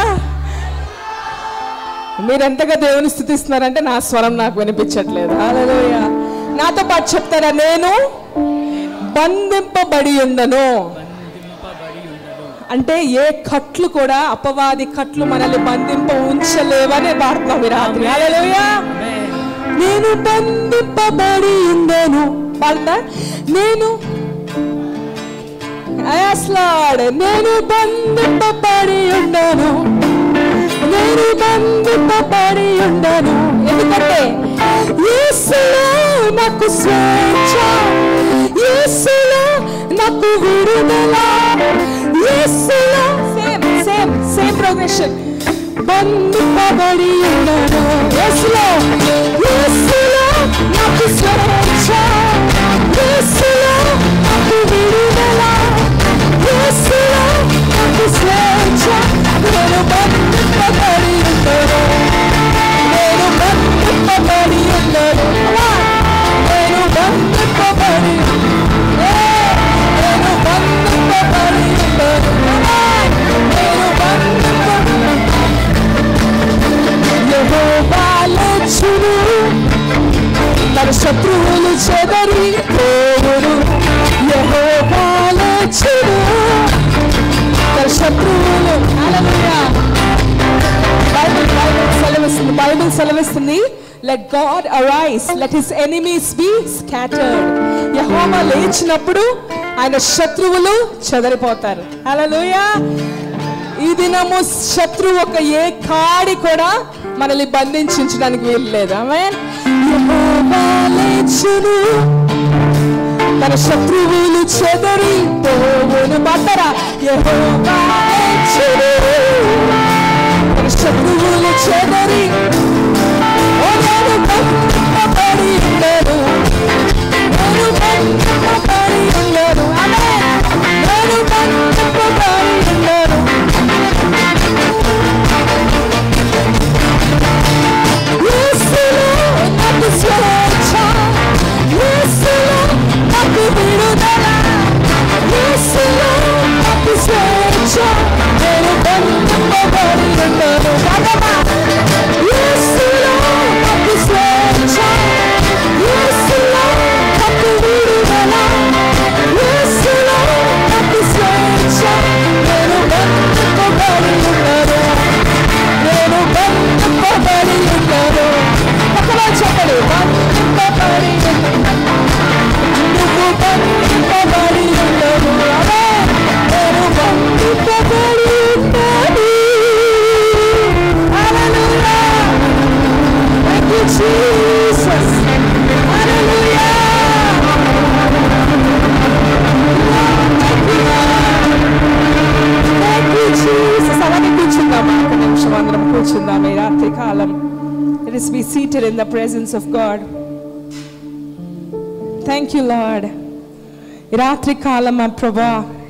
మీరు ఎంతగా దేవుని స్థుతిస్తున్నారంటే నా స్వరం నాకు వినిపించట్లేదు హల్లెలూయా నాతో పాటు చెప్తారా నేను బంధింపబడి ఉండను అంటే ఏ కట్లు కూడా అపవాది కట్లు మనల్ని బంధింప ఉంచలేవనే పాడుతున్నాం ఈ రాత్రి హల్లెలూయా నేను బంధింపబడి ఉండను పాడతా నేను Yes, Lord. నేను బంధింపబడి ఉండను నేను బంధింపబడి ఉండను ఎందుకంటే యేసులో నాకు స్వేచ్ఛ యేసులో నాకు విడుదల యేసులో సేమ్ సేమ్ సేమ్ ప్రోగ్రెషన్ బంధింపబడి ఉండను యేసులో యేసులో నాకు స్వేచ్ఛ యేసులో నాకు విడుదల యేసులో నాకు స్వేచ్ఛ నేను బంధింపబడి ఉండను నేను బంధింపబడి ఉండను నేను బంధింపబడి ఏ, నేను బంధింపబడి ఉండను నేను బంధింపబడి యెహోవా లేచును తన శత్రువులు చెదరి పోవును యెహోవా లేచును తన శత్రువులు హల్లెలూయా బైబిల్ బైబిల్ సెలవిస్తుంది బైబిల్ సెలవిస్తుంది let God arise let his enemies be scattered యెహోవా లేచినప్పుడు ఆయన శత్రువులు చెదరిపోతారు హల్లెలూయా ఈ దినము శత్రువు ఒక ఏ కాడి కూడా మనల్ని బంధించడానికి వీలు లేదు ఆమేన్ యెహోవా లేచును తన శత్రువులు చెదరి పోవును పట్టరా యెహోవా లేచును తన శత్రువులు చెదరి ఓ నేను బంధింపబడి ఉండను నేను బంధింపబడి ఉండను ఆమేన్ కూర్చుందాం ఈ రాత్రి కాలం it is be seated in the presence of God thank you Lord ఈ రాత్రి కాలం మా ప్రభా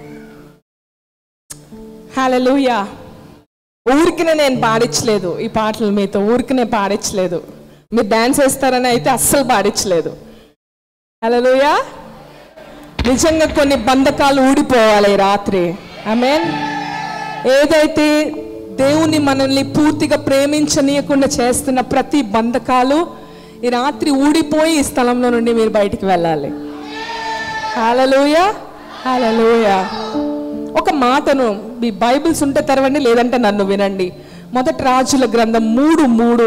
హల్లెలూయా ఊరికినే నేను పాడించలేదు ఈ పాటలు మీతో ఊరికినే పాడించలేదు మీరు డాన్స్ వేస్తారని అయితే అస్సలు పాడించలేదు హల్లెలూయా నిజంగా కొన్ని బంధకాలు ఊడిపోవాలి ఈ రాత్రి ఆమెన్ ఏదైతే దేవుని మనల్ని పూర్తిగా ప్రేమించనీయకుండా చేస్తున్న ప్రతి బంధకాలు ఈ రాత్రి ఊడిపోయి ఈ స్థలంలో నుండి మీరు బయటికి వెళ్ళాలి హల్లెలూయ హల్లెలూయ ఒక మాటను మీ బైబిల్స్ ఉంటే తెరవండి లేదంటే నన్ను వినండి మొదటి రాజుల గ్రంథం మూడు మూడు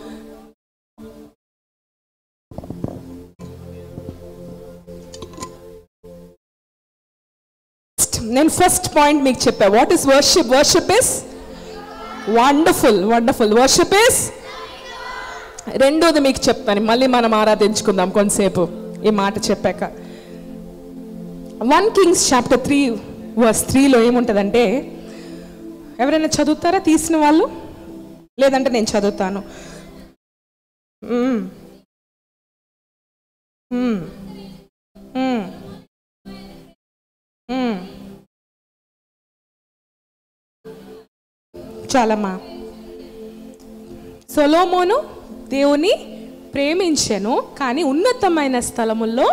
నేను ఫస్ట్ పాయింట్ మీకు చెప్పా what is worship worship is wonderful wonderful worship is రెండోది మీకు చెప్తాను మళ్ళీ మనం ఆరాధించుకుందాం కొంతసేపు ఈ మాట చెప్పాక one kings chapter three verse త్రీలో ఏముంటుందంటే ఎవరైనా చదువుతారా తీసిన వాళ్ళు లేదంటే నేను చదువుతాను మ్మ్. మ్మ్. మ్మ్. మ్మ్. చాలమ్మా సొలోమోను దేవుని ప్రేమించెను కానీ ఉన్నతమైన స్థలముల్లో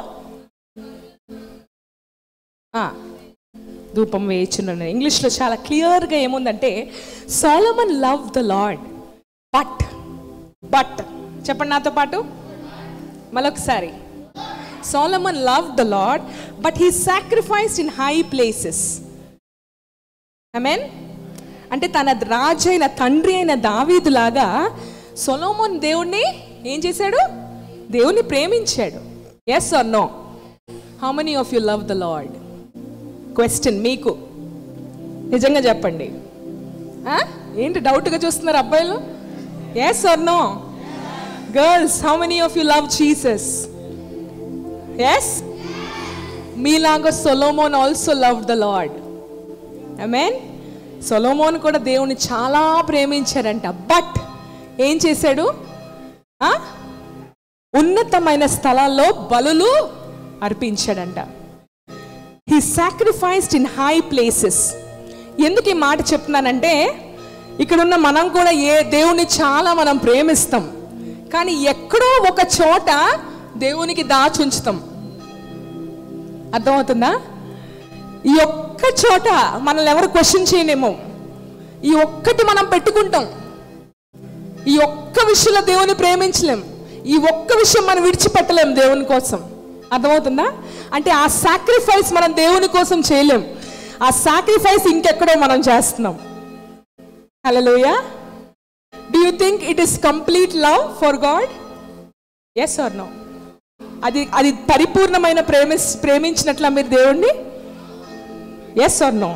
ఆ, ధూపం వేయించున్నాను ఇంగ్లీష్లో చాలా క్లియర్గా ఏముందంటే Solomon love the Lord but but చెప్పండి నాతో పాటు మరొకసారి Solomon love the Lord but he sacrificed in high places mean అంటే తన రాజు అయిన తండ్రి అయిన దావీదులాగా సొలోమోన్ దేవుణ్ణి ఏం చేశాడు దేవుణ్ణి ప్రేమించాడు yes or no how many of you love the Lord question మీకు నిజంగా చెప్పండి ఆ? ఏంటి డౌట్గా చూస్తున్నారు అబ్బాయిలు yes or no girls how many of you love Jesus yes మీలాగా Solomon also love the Lord mean Solomon కూడా దేవుని చాలా ప్రేమించారంట బట్ ఏం చేశాడు ఆ? ఉన్నతమైన స్థలాల్లో బలులు అర్పించాడంట he sacrificed in high places ఎందుకు ఈ మాట చెప్తున్నానంటే ఇక్కడున్న మనం కూడా ఏ దేవుని చాలా మనం ప్రేమిస్తాం కానీ ఎక్కడో ఒక చోట దేవునికి దాచుంచుతాం అర్థమవుతుందా ఈ ఒక్క చోట మనల్ని ఎవరు క్వశ్చన్ చేయలేము ఈ ఒక్కటి మనం పెట్టుకుంటాం ఈ ఒక్క విషయంలో దేవుని ప్రేమించలేం ఈ ఒక్క విషయం మనం విడిచిపెట్టలేం దేవుని కోసం అర్థమవుతుందా అంటే ఆ సాక్రిఫైస్ మనం దేవుని కోసం చేయలేం ఆ సాక్రిఫైస్ ఇంకెక్కడో మనం చేస్తున్నాం hallelujah do you think it is complete love for God yes or no అది అది పరిపూర్ణమైన ప్రేమి ప్రేమించినట్ల మీరు దేవుణ్ణి ఎస్ ఆర్ నో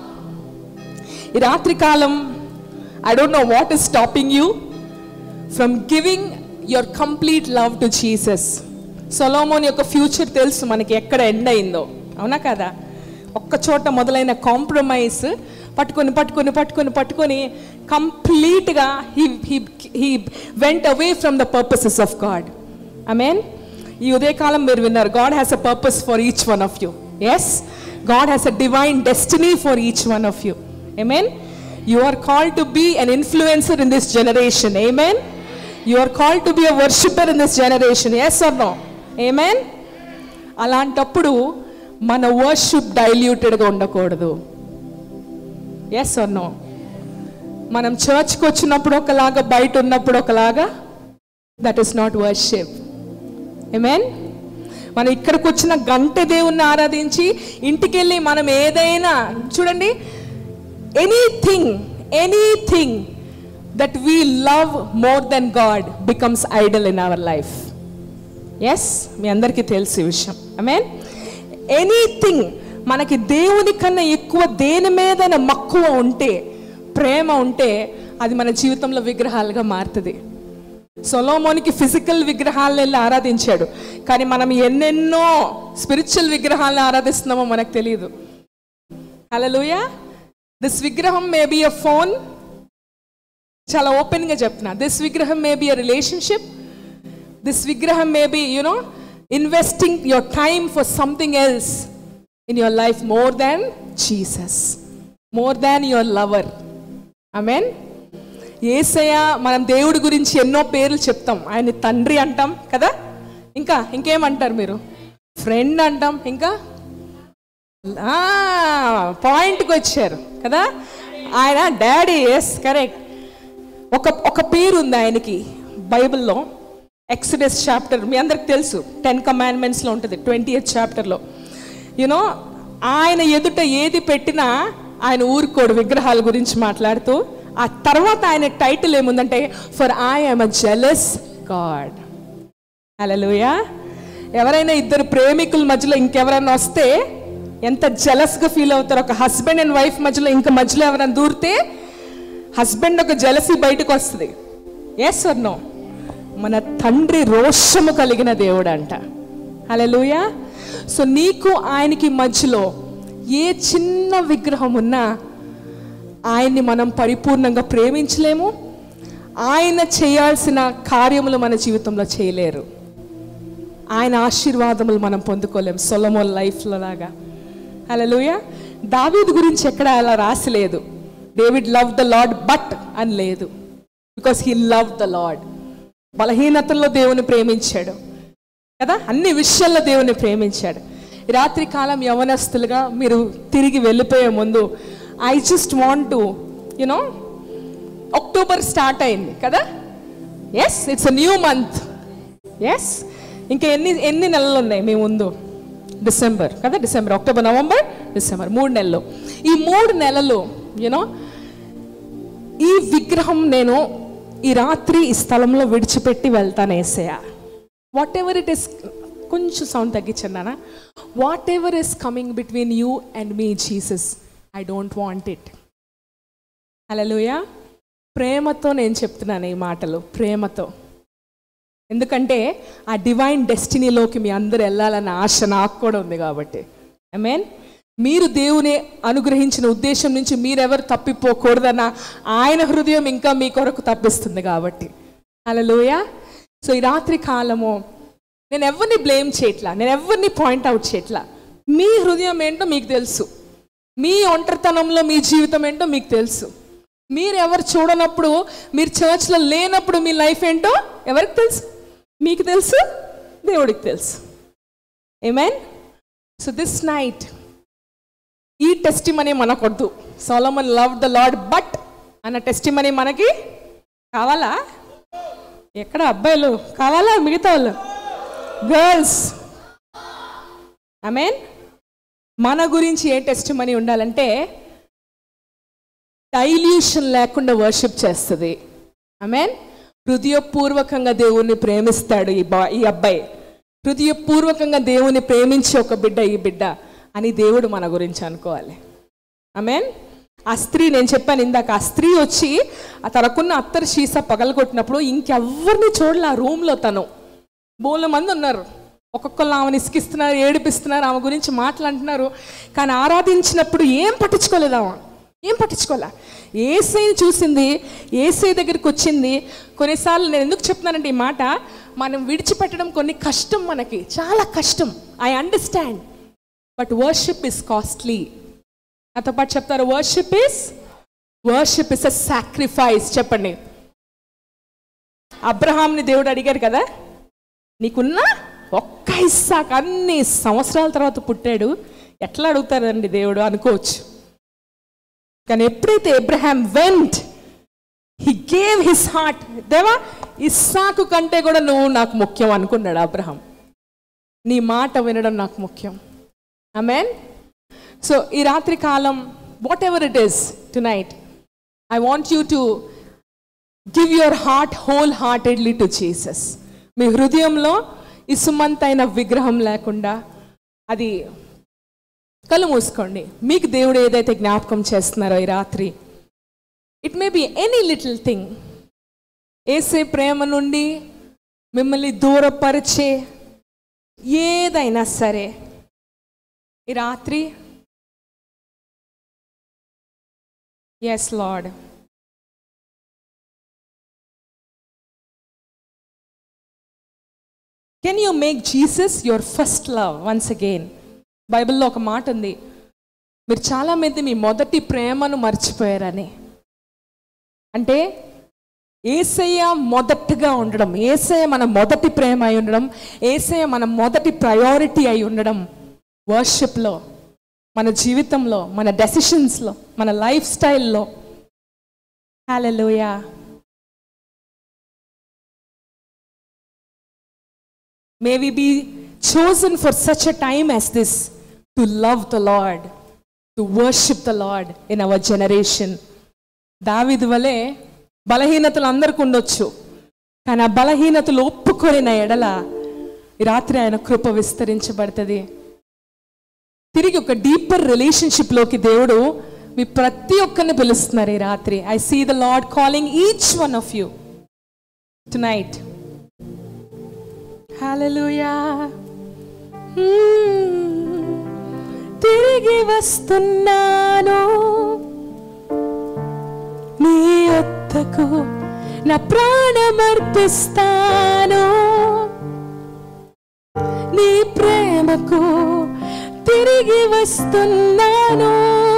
ఈ రాత్రి కాలం I don't know what is stopping you from giving your complete love to Jesus Solomon యొక్క ఫ్యూచర్ తెలుసు మనకి ఎక్కడ ఎండ్ అయిందో అవునా కదా ఒక్క చోట మొదలైన కాంప్రమైజ్ పట్టుకొని పట్టుకొని పట్టుకొని పట్టుకొని కంప్లీట్గా he he he went away from the purposes of God I mean ఈ ఉదయకాలం మీరు విన్నారు God has a purpose for each one of you yes God has a divine destiny for each one of you amen you are called to be an influencer in this generation amen you are called to be a worshipper in this generation yes or no amen అలాంటప్పుడు మన worship డైల్యూటెడ్గా ఉండకూడదు yes or no మనం చర్చ్కి వచ్చినప్పుడు ఒకలాగా బయట ఉన్నప్పుడు ఒకలాగా that is not worship amen మనం ఇక్కడికి వచ్చిన గంట దేవుణ్ణి ఆరాధించి ఇంటికి వెళ్ళి మనం ఏదైనా చూడండి anything anything that we love more than God becomes idol in our life yes మీ అందరికీ తెలుసు ఈ విషయం ఐ మీన్ ఎనీథింగ్ మనకి దేవుని కన్నా ఎక్కువ దేని మీదైనా మక్కువ ఉంటే ప్రేమ ఉంటే అది మన జీవితంలో విగ్రహాలుగా మారుతుంది సొలోమోనికి ఫిజికల్ విగ్రహాలను వెళ్ళి ఆరాధించాడు కానీ మనం ఎన్నెన్నో స్పిరిచువల్ విగ్రహాలను ఆరాధిస్తున్నామో మనకు తెలియదు హలోయ దిస్ విగ్రహం మే బి అ ఫోన్ చాలా ఓపెన్గా చెప్తున్నా దిస్ విగ్రహం may be a relationship this విగ్రహం may be you know investing your time for something else in your life more than Jesus more than your lover mean ఏసయ్య మనం దేవుడి గురించి ఎన్నో పేర్లు చెప్తాం ఆయన తండ్రి అంటాం కదా ఇంకా ఇంకేమంటారు మీరు ఫ్రెండ్ అంటాం ఇంకా పాయింట్కి వచ్చారు కదా ఆయన డాడీ ఎస్ కరెక్ట్ ఒక ఒక పేరు ఉంది ఆయనకి బైబిల్లో ఎక్సడెస్ చాప్టర్ మీ అందరికి తెలుసు టెన్ కమాండ్మెంట్స్లో ఉంటుంది ట్వంటీ ఎయిత్ చాప్టర్లో యునో ఆయన ఎదుట ఏది పెట్టినా ఆయన ఊరుకోడు విగ్రహాల గురించి మాట్లాడుతూ ఆ తర్వాత ఆయన టైటిల్ ఏముందంటే for I am a jealous God hallelujah ఎవరైనా ఇద్దరు ప్రేమికుల మధ్యలో ఇంకెవరైనా వస్తే ఎంత జలస్గా ఫీల్ అవుతారు ఒక హస్బెండ్ అండ్ వైఫ్ మధ్యలో ఇంకా మధ్యలో ఎవరైనా దూరితే హస్బెండ్ ఒక జలసి బయటకు వస్తుంది ఎస్ ఆర్ నో మన తండ్రి రోషము కలిగిన దేవుడు అంట హలోయా సో నీకు ఆయనకి మధ్యలో ఏ చిన్న విగ్రహం ఉన్నా ఆయన్ని మనం పరిపూర్ణంగా ప్రేమించలేము ఆయన చేయాల్సిన కార్యములు మన జీవితంలో చేయలేరు ఆయన ఆశీర్వాదములు మనం పొందుకోలేం సొలమోన్ లైఫ్లో లాగా హలోయ దావీద్ గురించి ఎక్కడ అలా రాసలేదు David love the Lord but అని లేదు because he love the Lord బలహీనతల్లో దేవుని ప్రేమించాడు కదా అన్ని విషయాల్లో దేవుని ప్రేమించాడు ఈ రాత్రి కాలం యవనస్తులుగా మీరు తిరిగి వెళ్ళిపోయే ముందు I just want to you know October start అయింది కదా yes it's a new month yes ఇంకా ఎన్ని ఎన్ని నెలలు ఉన్నాయి మీ ముందు డిసెంబర్ కదా డిసెంబర్ అక్టోబర్ నవంబర్ డిసెంబర్ మూడు నెలలు ఈ మూడు నెలలు యూనో ఈ విగ్రహం నేను ఈ రాత్రి ఈ స్థలంలో విడిచిపెట్టి వెళ్తాను ఏసయ్య వాట్ ఎవర్ ఇట్ ఇస్ కొంచెం సౌండ్ తగ్గించన్నానా whatever is coming between you and me Jesus I don't want it hallelujah ప్రేమతో నేను చెప్తున్నాను ఈ మాటలు ప్రేమతో ఎందుకంటే ఆ డివైన్ డెస్టినీలోకి మీ అందరు వెళ్ళాలన్న ఆశ నాకు కూడా ఉంది కాబట్టి ఐ మీన్ మీరు దేవుని అనుగ్రహించిన ఉద్దేశం నుంచి మీరెవరు తప్పిపోకూడదన్న ఆయన హృదయం ఇంకా మీ కొరకు తప్పిస్తుంది కాబట్టి అలలోయ సో ఈ రాత్రి కాలము నేను ఎవరిని బ్లేమ్ చేయట్లా నేను ఎవరిని పాయింట్ అవుట్ చేయట్లా మీ హృదయం ఏంటో మీకు తెలుసు మీ ఒంటరితనంలో మీ జీవితం ఏంటో మీకు తెలుసు మీరు ఎవరు చూడనప్పుడు మీరు చర్చ్లో లేనప్పుడు మీ లైఫ్ ఏంటో ఎవరికి తెలుసు మీకు తెలుసు దేవుడికి తెలుసు ఏమైన్ సో దిస్ నైట్ ఈ టెస్ట్ మనీ మనకొద్దు Solomon love the Lord but అన్న టెస్ట్ మనీ మనకి కావాలా ఎక్కడ అబ్బాయిలు కావాలా మిగతా వాళ్ళు గర్ల్స్ ఐ మీన్ మన గురించి ఏ టెస్ట్ మనీ ఉండాలంటే డైల్యూషన్ లేకుండా వర్షిప్ చేస్తుంది ఐ మీన్ హృదయపూర్వకంగా దేవుణ్ణి ప్రేమిస్తాడు ఈ బా ఈ అబ్బాయి హృదయపూర్వకంగా దేవుని ప్రేమించే ఒక బిడ్డ ఈ బిడ్డ అని దేవుడు మన గురించి అనుకోవాలి మీన్ ఆ స్త్రీ నేను చెప్పాను ఇందాక ఆ స్త్రీ వచ్చి ఆ తనకున్న అత్తరు సీసా పగలగొట్టినప్పుడు ఇంకెవ్వరిని చూడలే ఆ రూమ్లో తను బోళ్ళ మంది ఉన్నారు ఒక్కొక్కళ్ళు ఆమెను ఇసుకిస్తున్నారు ఏడిపిస్తున్నారు ఆమె గురించి మాట్లాడుతున్నారు కానీ ఆరాధించినప్పుడు ఏం పట్టించుకోలేదు ఆమె ఏం పట్టించుకోలే ఏసైని చూసింది ఏసై దగ్గరికి వచ్చింది కొన్నిసార్లు నేను ఎందుకు చెప్తున్నానంటే ఈ మాట మనం విడిచిపెట్టడం కొన్ని కష్టం మనకి చాలా కష్టం I understand but worship is costly నాతో పాటు చెప్తారు worship is worship is a sacrifice చెప్పండి అబ్రహాంని దేవుడు అడిగారు కదా నీకున్న ఒక్క ఇస్సాక్ అన్ని సంవత్సరాల తర్వాత పుట్టాడు ఎట్లా అడుగుతారండి దేవుడు అనుకోవచ్చు కానీ ఎప్పుడైతే Abraham went he gave his heart దేవా ఇస్సాకు కంటే కూడా నువ్వు నాకు ముఖ్యం అనుకున్నాడు అబ్రహాం నీ మాట వినడం నాకు ముఖ్యం ఆమెన్ సో ఈ రాత్రి కాలం whatever it is tonight I want you to give your heart wholeheartedly to Jesus మీ హృదయంలో ఇసుమంతైన విగ్రహం లేకుండా అది కళ్ళు మూసుకోండి మీకు దేవుడు ఏదైతే జ్ఞాపకం చేస్తున్నారో ఈ రాత్రి it may be any little thing ఏసే ప్రేమ నుండి మిమ్మల్ని దూరపరిచే ఏదైనా సరే ఈ రాత్రి yes Lord can you make Jesus your first love once again బైబిల్లో ఒక మాట ఉంది మీరు చాలామంది మీ మొదటి ప్రేమను మర్చిపోయారని అంటే ఏసయ్య మొదటగా ఉండడం ఏసయ్య మన మొదటి ప్రేమ అయి ఉండడం ఏసయ్య మన మొదటి ప్రయారిటీ అయి ఉండడం వర్షిప్లో మన జీవితంలో మన డెసిషన్స్లో మన లైఫ్ స్టైల్లో hallelujah may we be chosen for such a time as this to love the Lord to worship the Lord in our generation దావిది వలె బలహీనతలు అందరికి ఉండొచ్చు కానీ ఆ బలహీనతలు ఒప్పుకొనిన ఎడల ఈ రాత్రి ఆయన కృప విస్తరించబడుతుంది తిరిగి ఒక డీపర్ రిలేషన్షిప్లోకి దేవుడు మీ ప్రతి ఒక్కరిని పిలుస్తున్నారు ఈ రాత్రి I see the Lord calling each one of you tonight hallelujah తిరిగి వస్తున్నాను నీ వద్దకు నా ప్రాణమర్పిస్తాను నీ ప్రేమకు తిరిగి వస్తున్నాను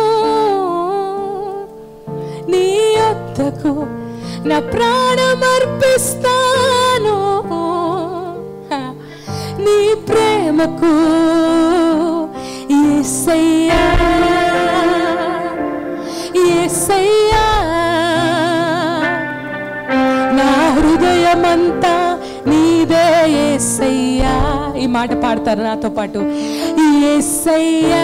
నీ వద్దకు నా ప్రాణమర్పిస్తాను నీ ప్రేమకు ఏసయ్యా ఏసయ్యా నా హృదయమంతా నీదే ఏసయ్యా ఈ మాట పాడతారు నాతో పాటు ఏసయ్యా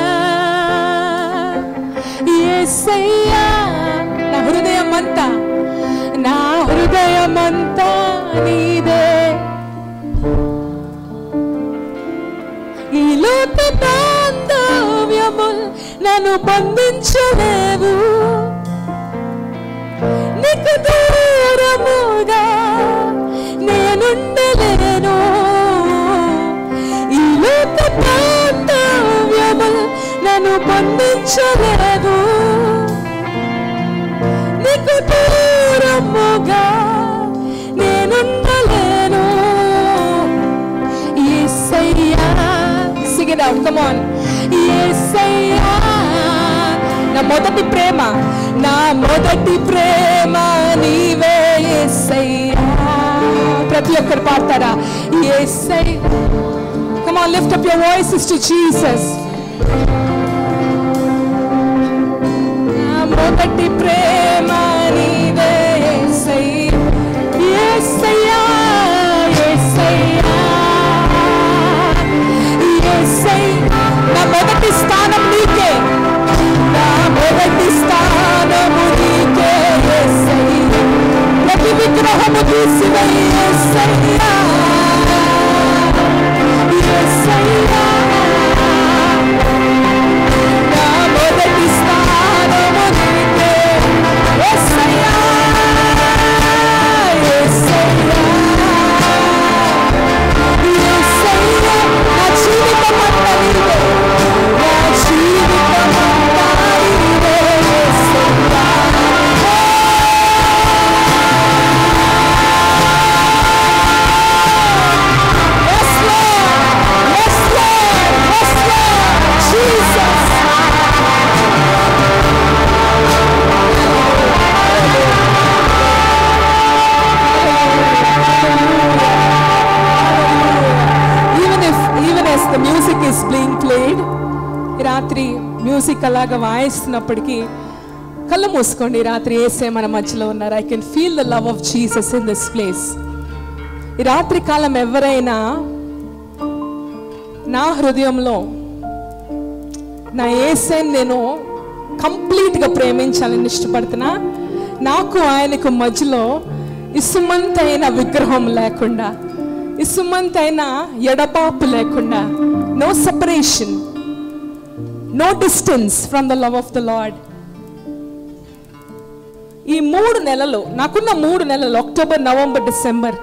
ఏసయ్యా నా హృదయమంతా నా హృదయమంతా నీదే ఈ లోక బాంధవ్యముల్ నన్ను బంధించలేవు నీకు దూరముగా నేనుండలేను ఈ లోక బాంధవ్యముల్ నన్ను బంధించలేదు నీకు దూరముగా నేనుండలేను యేసయ్యా sing it out come on యేసయ్యా నా మొదటి ప్రేమ నా మొదటి ప్రేమ నీవే యేసయ్యా ప్రతి ఒక్కరు పాడతారా యేసై come on lift up your voices to Jesus నా మొదటి ప్రేమ నీవే యేసయ్యా యేసయ్యా యేసయ్యా యేసయ్యా నా మొదటి స్థానం నీకే నా మొదటి స్థానము నీకే యేసయ్యా ప్రతి విగ్రహము తీసివేయి యేసయ్యా యేసయ్యా నా మొదటి స్థానము నీకే యేసయ్యా యేసయ్యా యేసయ్యా నా జీవితమంతా నీవే నా జీవితమంతా నీవే యేసయ్యా Yes, Lord. Yes, Lord. Yes, Lord. Jesus. Even if, even as the music is being played, ఈ రాత్రి మ్యూజిక్ అలాగా వాయిస్తున్నప్పటికీ కళ్ళు మూసుకోండి ఈ రాత్రి ఏసే మన మధ్యలో ఉన్నారు I can feel the love of Jesus in this place ఈ రాత్రి కాలం ఎవరైనా నా హృదయంలో నా ఏసైని నేను కంప్లీట్గా ప్రేమించాలని ఇష్టపడుతున్నా నాకు ఆయనకు మధ్యలో ఇసుమంతైన విగ్రహం లేకుండా ఇసుమంతైన ఎడబాపు లేకుండా no separation no distance from the love of the Lord ఈ మూడు నెలలు నాకున్న మూడు నెలలు October November December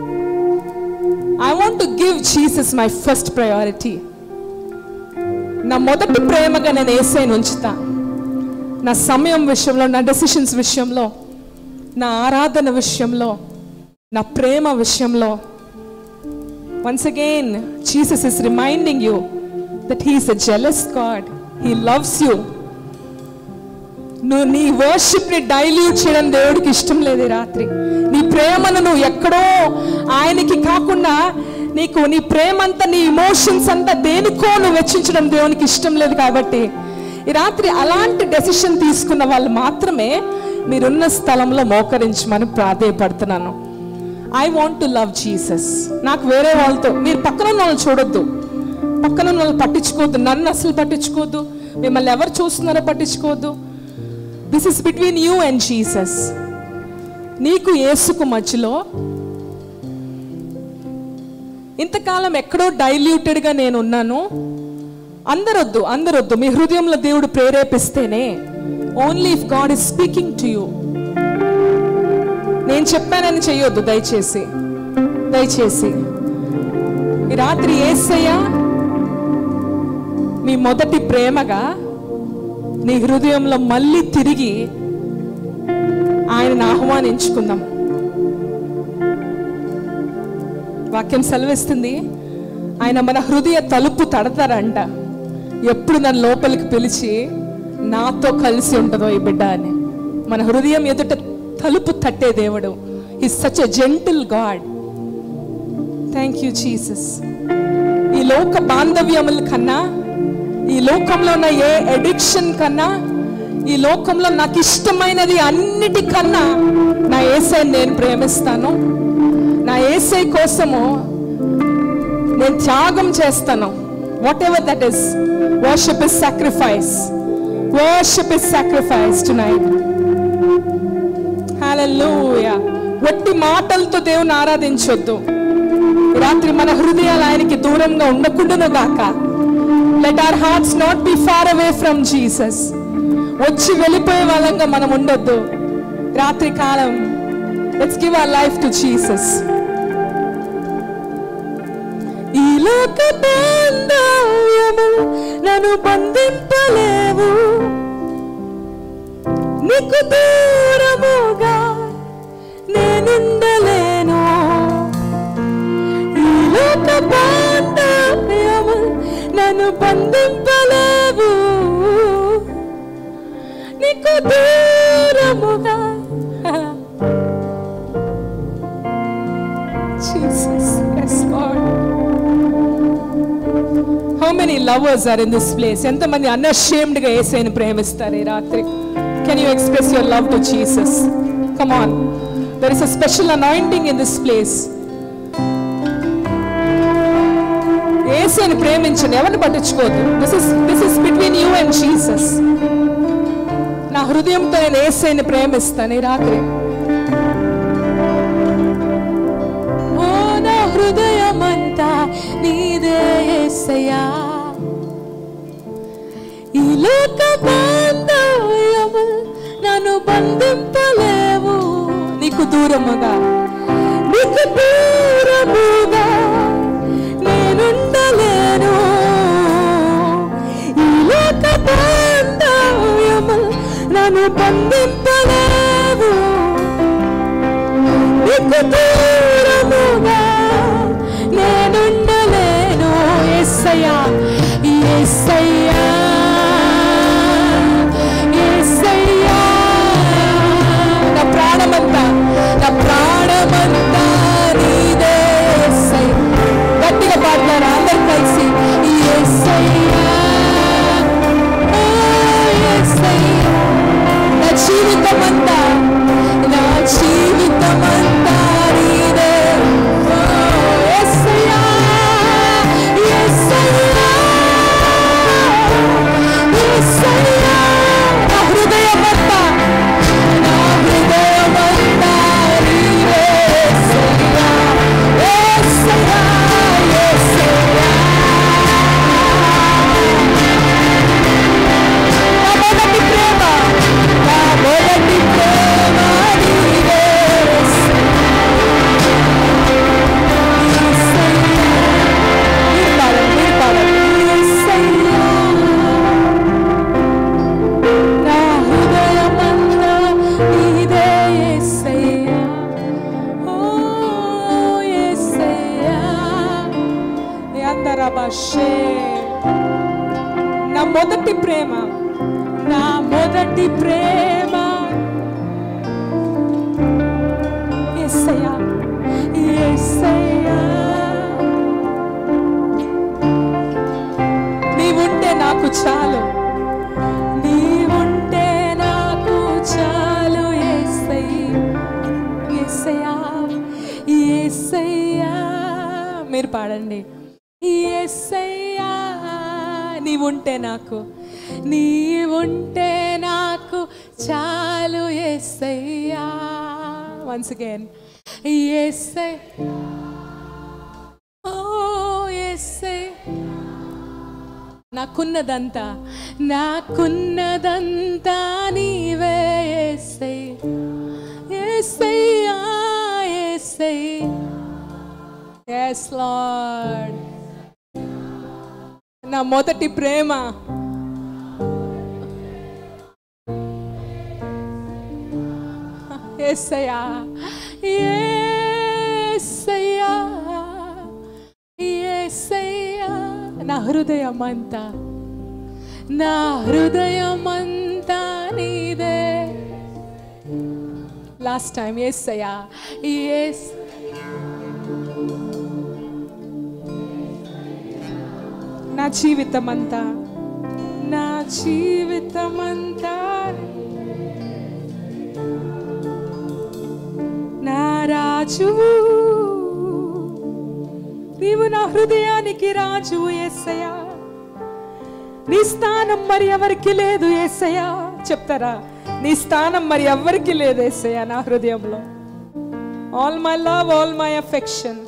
I want to give Jesus my first priority నా మొదటి ప్రేమగా నేను ఏసైని ఉంచుతా నా సమయం విషయంలో నా డెసిషన్స్ విషయంలో నా ఆరాధన విషయంలో నా ప్రేమ విషయంలో Once again, Jesus is reminding you that He is a jealous God. He loves you. నువ్వు నీ వర్షిప్ని డైల్యూట్ చేయడం దేవుడికి ఇష్టం లేదు ఈ రాత్రి నీ ప్రేమను నువ్వు ఎక్కడో ఆయనకి కాకుండా నీకు నీ ప్రేమ అంతా నీ ఇమోషన్స్ అంతా దేనికో నువ్వు వెచ్చించడం దేవునికి ఇష్టం లేదు కాబట్టి ఈ రాత్రి అలాంటి డెసిషన్ తీసుకున్న వాళ్ళు మాత్రమే మీరున్న స్థలంలో మోకరించమని ప్రాధేయపడుతున్నాను I want to love Jesus నాకు వేరే వాళ్ళతో మీరు పక్కన ఉన్న వాళ్ళు చూడొద్దు పక్కన ఉన్న వాళ్ళు పట్టించుకోవద్దు నన్ను అసలు పట్టించుకోవద్దు మిమ్మల్ని ఎవరు చూస్తున్నారో పట్టించుకోవద్దు this is between you and Jesus నీకు యేసుకు మధ్యలో ఇంతకాలం ఎక్కడో డైల్యూటెడ్గా నేను ఉన్నాను అందరొద్దు అందరొద్దు మీ హృదయంలో దేవుడు ప్రేరేపిస్తేనే only if God is speaking to you నేను చెప్పానని చెయ్యొద్దు దయచేసి దయచేసి ఈ రాత్రి ఏసయ్య మీ మొదటి ప్రేమగా నీ హృదయంలో మళ్ళీ తిరిగి ఆయనను ఆహ్వానించుకుందాం వాక్యం సెలవిస్తుంది ఆయన మన హృదయ తలుపు తడతారంట ఎప్పుడు నన్ను లోపలికి పిలిచి నాతో కలిసి ఉంటుందో ఈ బిడ్డ అని మన హృదయం ఎదుట తలుపు తట్టే దేవుడు ఈ such a gentle God thank you Jesus ఈ లోక బాంధవ్యముల కన్నా ఈ లోకంలో ఉన్న ఏ ఎడిక్షన్ కన్నా ఈ లోకంలో నాకు ఇష్టమైనది అన్నిటికన్నా నా ఏసై నేను ప్రేమిస్తాను నా ఏసై కోసము నేను త్యాగం చేస్తాను whatever that is worship is sacrifice worship is sacrifice tonight hallelujah వట్టి మాటలతో దేవుని ఆరాధించొద్దు ఈ రాత్రి మన హృదయాలు ఆయనకి దూరంగా ఉండకుండాను గాక let our hearts not be far away from Jesus వచ్చి వెళ్ళిపోయే వాళ్ళంగా మనం ఉండొద్దు రాత్రి కాలం let's give our life to Jesus ఈ లోక బాంధవ్యము నన్ను బంధింపలేవు నీకు దూరముగా నేనుండలేను ఈ లోక బాంధవ్యము నన్ను బంధింపలేవు నీకు దూరముగా Jesus, yes, Lord. How many lovers are in this place? ఎంతమంది అన్అషేమ్డ్ గా ఏసైని ప్రేమిస్తారు ఈ రాత్రి can you express your love to Jesus come on there is a special anointing in this place ఏసైని ప్రేమించండి ఎవరిని పట్టించుకోవద్దు this is this is between you and Jesus నా హృదయంతో నేను ఏసైని ప్రేమిస్తాను ఈ రాత్రి ఓ నా హృదయమంతా నీదే యేసయ్యా ఈ లోక బాంధవ్యము నన్ను బంధింపలేవు నీకు దూరముగా నీకు దూరముగా నేనుండలేను ఈ లోక బాంధవ్యము నన్ను బంధింపలేవు నీకు దూరముగా నేనుండలేను యేసయ్యా యేసయ్యా యేసయ్యా నా ప్రాణమంతా నా ప్రాణమంతా నీదే యేసయ్య గట్టిగా పాడతారా అందరు కలిసి యేసయ్యా ఓ యేసయ్యా నా జీవితమంతా నా జీవితమంతా నీదే ఓ యేసయ్యా యేసయ్యా మొదటి ప్రేమ నా మొదటి ప్రేమ ఎస్సయ్యా ఎస్సయ్యా నీవుంటే నాకు చాలు నీవుంటే నాకు చాలు ఎస్సయ్యా ఎస్సయ్యా ఎస్సయ్యా మీరు పాడండి ఎస్సయ్యా నీవుంటే నాకు నీవుంటే నాకు చాలు ఎస్సయ్యా వన్స్ అగైన్ ఎస్సై ఓ ఎస్సై నాకున్నదంతా నాకున్నదంతా నీవే ఎస్సై ఎస్సయ్యా ఎస్సై ఎస్ లార్డ్ నా మొదటి ప్రేమ ఎస్సయ్యా ఎస్సయ్యా ఎస్సయ్యా నా హృదయం అంతా నా హృదయం అంతా నీదే లాస్ట్ టైం ఎస్సయ్యా ఎస్ నా జీవితం అంతా నా జీవితం అంతా నా రాజు నీవు నా హృదయానికి రాజు ఎస్సయ్యా నీ స్థానం మరి ఎవరికి లేదు ఏసయ్యా చెప్తారా నీ స్థానం మరి ఎవరికి లేదు ఏసయ్యా నా హృదయంలో all my love all my affection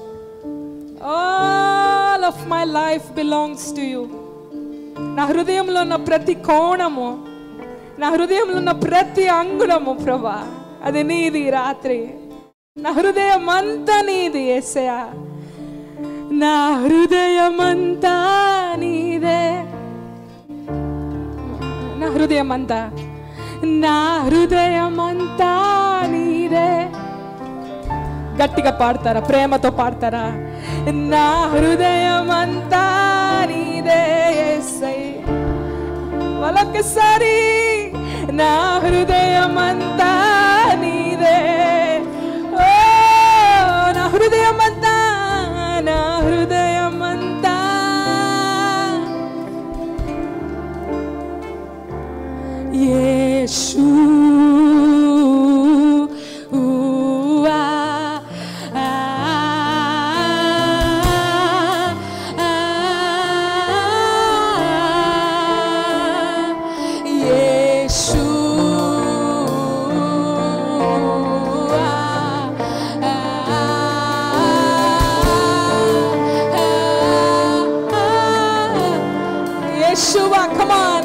all of my life belongs to you నా హృదయంలో ఉన్న ప్రతి కోణము నా హృదయంలో ఉన్న ప్రతి అంగుళము ప్రభా అది నీది ఈ రాత్రి నా హృదయం అంతా నీది ఏసయ్యా నా హృదయం అంతా నీదే నా హృదయం అంతా నా హృదయం అంతా నీదే గట్టిగా పాడతారా ప్రేమతో పాడతారా నా హృదయం అంతా నీదే యేసై వాళ్ళొక్కసారి నా హృదయం అంతా నీదే ఓ నా హృదయం అంతా నా హృదయం అంతా యేసు యేసు Yeshua, come on.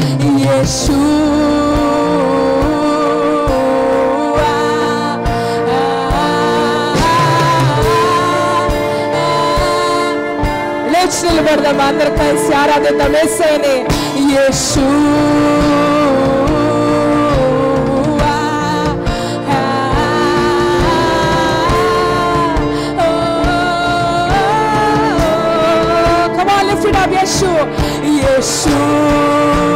Yeshua. లేచి నిలబడదాం అందరు కలిసి ఆరాధిద్దాం ఏసైని యేసు Come on, lift it up, Yeshu. Yeshu.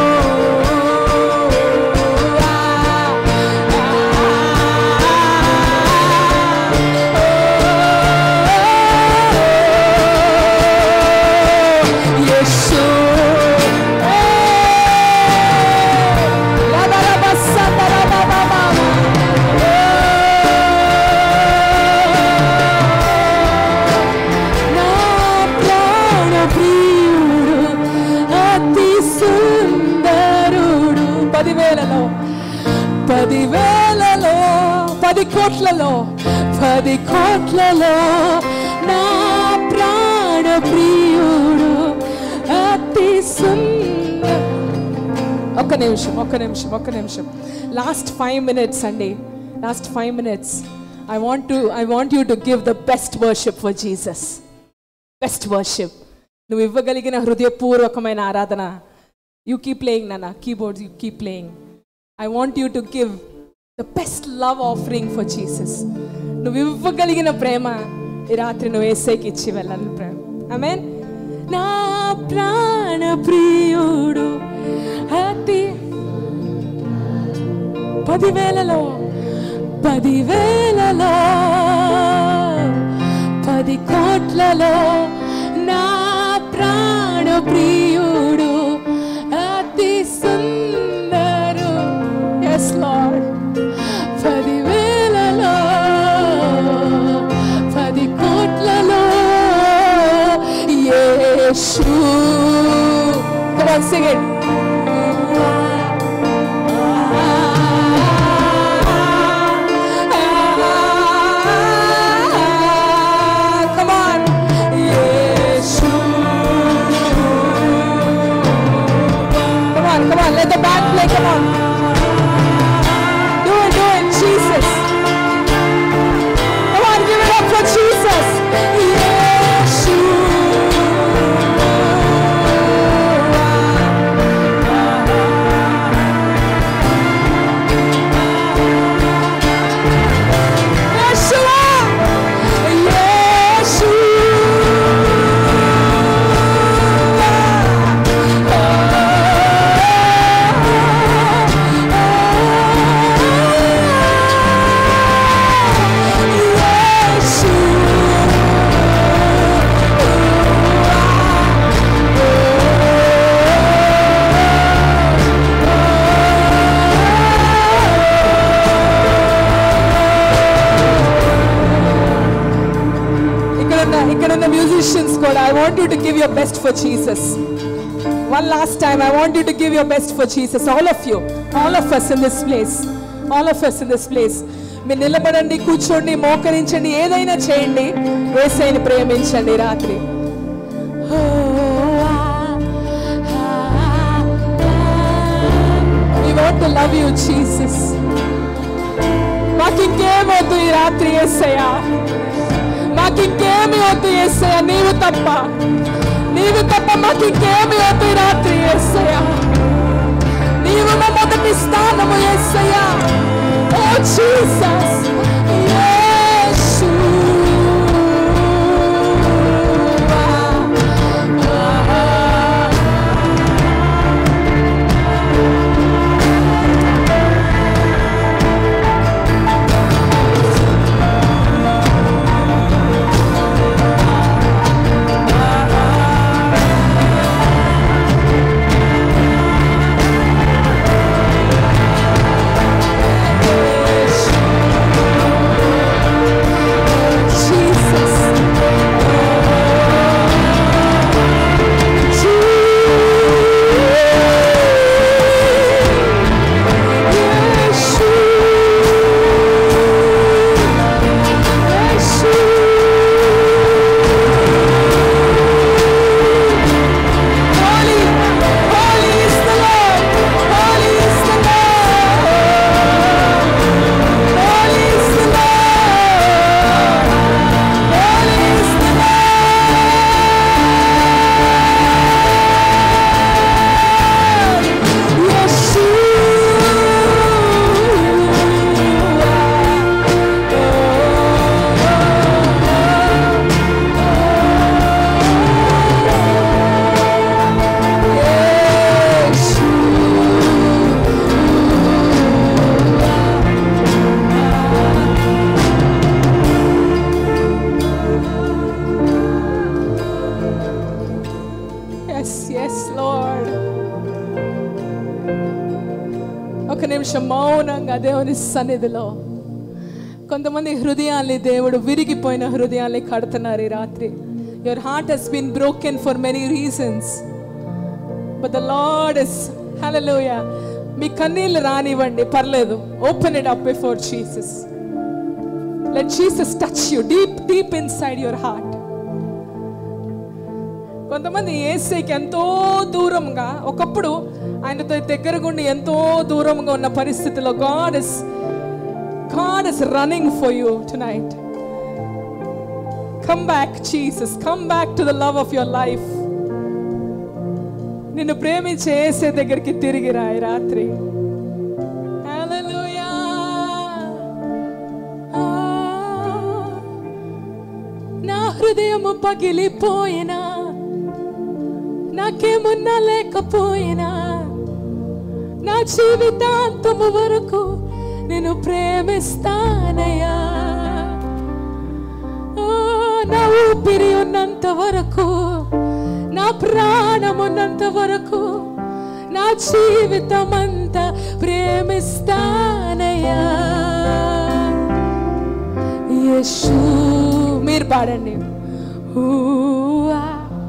Yeshu. La la la ba sa la la ba ba ba ba. నా ప్రాణ ప్రియుడు అతి సుందరుడు పదివేలలో పదివేలలో పది కోట్లలో పది కోట్లలో నా ప్రాణ ప్రియుడు అతి సుందర ఒక్క నిమిషం ఒక్క నిమిషం ఒక్క నిమిషం లాస్ట్ ఫైవ్ మినిట్స్ అండి last five minutes I want to I want you to give the best worship for Jesus best worship నువ్వు ఇవ్వగలిగిన హృదయపూర్వకమైన ఆరాధన యూ కీప్ ప్లేయింగ్ నాన్న keyboards you keep playing I want you to give the best love offering for Jesus నువ్వు ఇవ్వగలిగిన ప్రేమ ఈ రాత్రి నువ్వు ఏసైకి ఇచ్చి వెళ్ళాలి ప్రేమ ఆమెన్ నా ప్రాణ ప్రియుడు పదివేలలో పదివేలలో పది కోట్లలో నా ప్రాణ ప్రియుడు అతి సుందరు ఎస్ లార్డ్ పదివేలలో పది కోట్లలో యేసు Come on, sing it. Come on. Yesu. Come on, come on, let the band play, come on. Do it, do it, Jesus. Come on, give it up for Jesus. Yesu. Yeshua. ఇక్కడున్న ఇక్కడున్న musicians కూడా I want you to give your best for Jesus one last time I want you to give your best for Jesus all of you all of us in this place all of us in this place మీరు నిలబడండి కూర్చోండి మోకరించండి ఏదైనా చేయండి ఏసైని ప్రేమించండి ఈ రాత్రి We want to love you, Jesus. మాకు ఇంకేమొద్దు ఈ రాత్రి ఏసయ్యా మాకు ఇంకేమి వద్దు ఏసయ్య నీవు తప్ప నీవు తప్ప మాకు ఇంకేమి వద్దు ఈ రాత్రి ఏసయ్య నీవు మా మొదటి స్థానము ఏసయ్య ఓ జీసస్ యేసు ఎస్ ఎస్ లార్డ్ ఒక నిమిషం మౌనంగా దేవుని సన్నిధిలో కొంతమంది హృదయాల్ని దేవుడు విరిగిపోయిన హృదయాల్ని కడుతున్నారు ఈ రాత్రి your heart has been broken for many reasons but the Lord is hallelujah మీ కన్నీళ్ళు రానివ్వండి పర్లేదు open it up before Jesus let Jesus touch you deep deep inside your heart కొంతమంది ఏసైకి ఎంతో దూరంగా ఒకప్పుడు ఆయనతో దగ్గరగుండి ఎంతో దూరంగా ఉన్న పరిస్థితిలో God is God is running for you tonight come back Jesus come back to the love of your life నిన్ను ప్రేమించే ఏసే దగ్గరికి తిరిగి రా ఈ రాత్రి Hallelujah. Ah. నా హృదయము పగిలిపోయినా నాకేమున్నా లేకపోయినా నా జీవితాంతము వరకు నేను ప్రేమిస్తానయ్యా ఓ, నా ఊపిరి ఉన్నంత వరకు నా ప్రాణం ఉన్నంత వరకు నా జీవితం అంతా ప్రేమిస్తానయ్యా యేసు మీరు పాడండి ఊవా.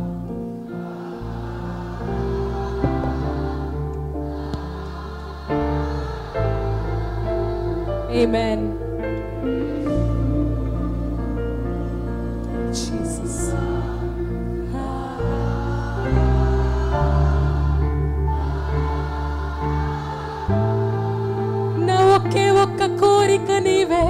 Amen. Jesus. నా ఒకే ఒక్క కోరిక నీవే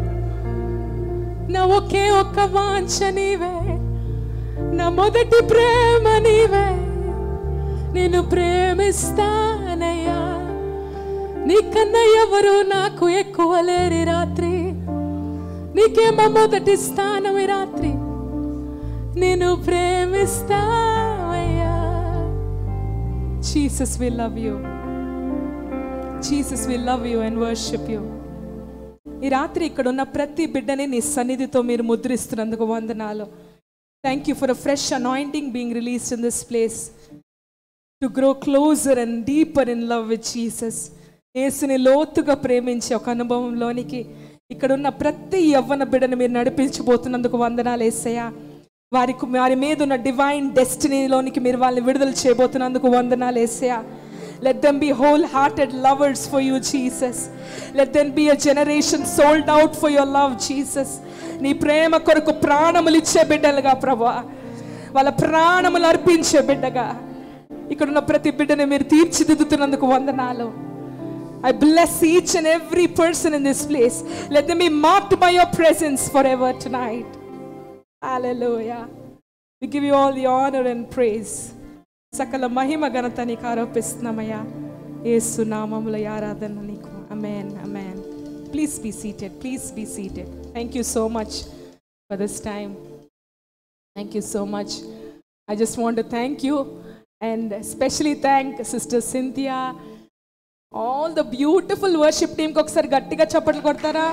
నా ఒకే ఒక్క వాంఛ నీవే నా మొదటి ప్రేమ నీవే నేను ప్రేమిస్తానయ్యా నీకన్నా ఎవరు నాకు ఎక్కువ లేరి రాత్రి నీకేమో మొదటి స్థానం ఈ రాత్రి నేను ప్రేమిస్తావయ్యా Jesus we love you Jesus we love you and worship you ఈ రాత్రి ఇక్కడ ఉన్న ప్రతి బిడ్డని నీ సన్నిధితో మీరు ముద్రిస్తున్నందుకు వందనాలు thank you for a fresh anointing being released in this place to grow closer and deeper in love with Jesus యేసుని లోతుగా ప్రేమించే ఒక అనుభవంలోనికి ఇక్కడ ఉన్న ప్రతి యవ్వన బిడ్డను మీరు నడిపించబోతున్నందుకు వందనాలు వేసయ్యా వారికి వారి మీద ఉన్న డివైన్ డెస్టినీలోనికి మీరు వాళ్ళని విడుదల చేయబోతున్నందుకు వందనాలు వేసయ్యా let them be whole hearted lovers for you Jesus let them be a generation sold out for your love Jesus నీ ప్రేమ కొరకు ప్రాణములు ఇచ్చే బిడ్డలుగా ప్రభా వాళ్ళ ప్రాణములు అర్పించే బిడ్డగా ఇక్కడ ఉన్న ప్రతి బిడ్డని మీరు తీర్చిదిద్దుతున్నందుకు వందనాలు I bless each and every person in this place. Let them be marked by your presence forever tonight. Hallelujah. We give you all the honor and praise. సకల మహిమ ఘనత నీకు ఆరోపిస్తున్నామయ్యా ఏసు నామముల ఆరాధన నీకు amen amen please be seated please be seated thank you so much for this time thank you so much I just want to thank you and especially thank sister Cynthia all the beautiful worship టీంకి ఒకసారి గట్టిగా చప్పట్లు కొడతారా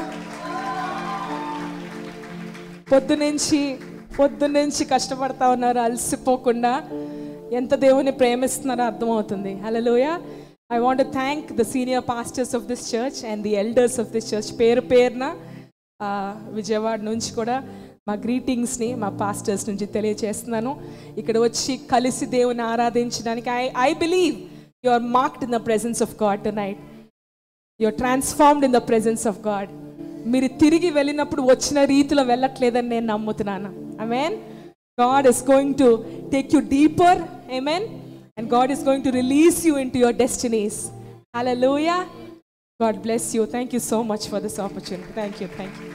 పొద్దునుంచి పొద్దునుంచి కష్టపడతా ఉన్నారు అలసిపోకుండా ఎంత దేవుని ప్రేమిస్తున్నారో అర్థమవుతుంది హలోయ I want thank the senior pastors of this church and the elders of this church పేరు పేరున ఆ, విజయవాడ నుంచి కూడా మా గ్రీటింగ్స్ని మా పాస్టర్స్ నుంచి తెలియజేస్తున్నాను ఇక్కడ వచ్చి కలిసి దేవుని ఆరాధించడానికి I I believe you are marked in the presence of God tonight you are transformed in the presence of God మీరు తిరిగి వెళ్ళినప్పుడు వచ్చిన రీతిలో వెళ్ళట్లేదని నేను నమ్ముతున్నాను amen God is going to take you deeper amen and God is going to release you into your destinies hallelujah God bless you thank you so much for this opportunity thank you thank you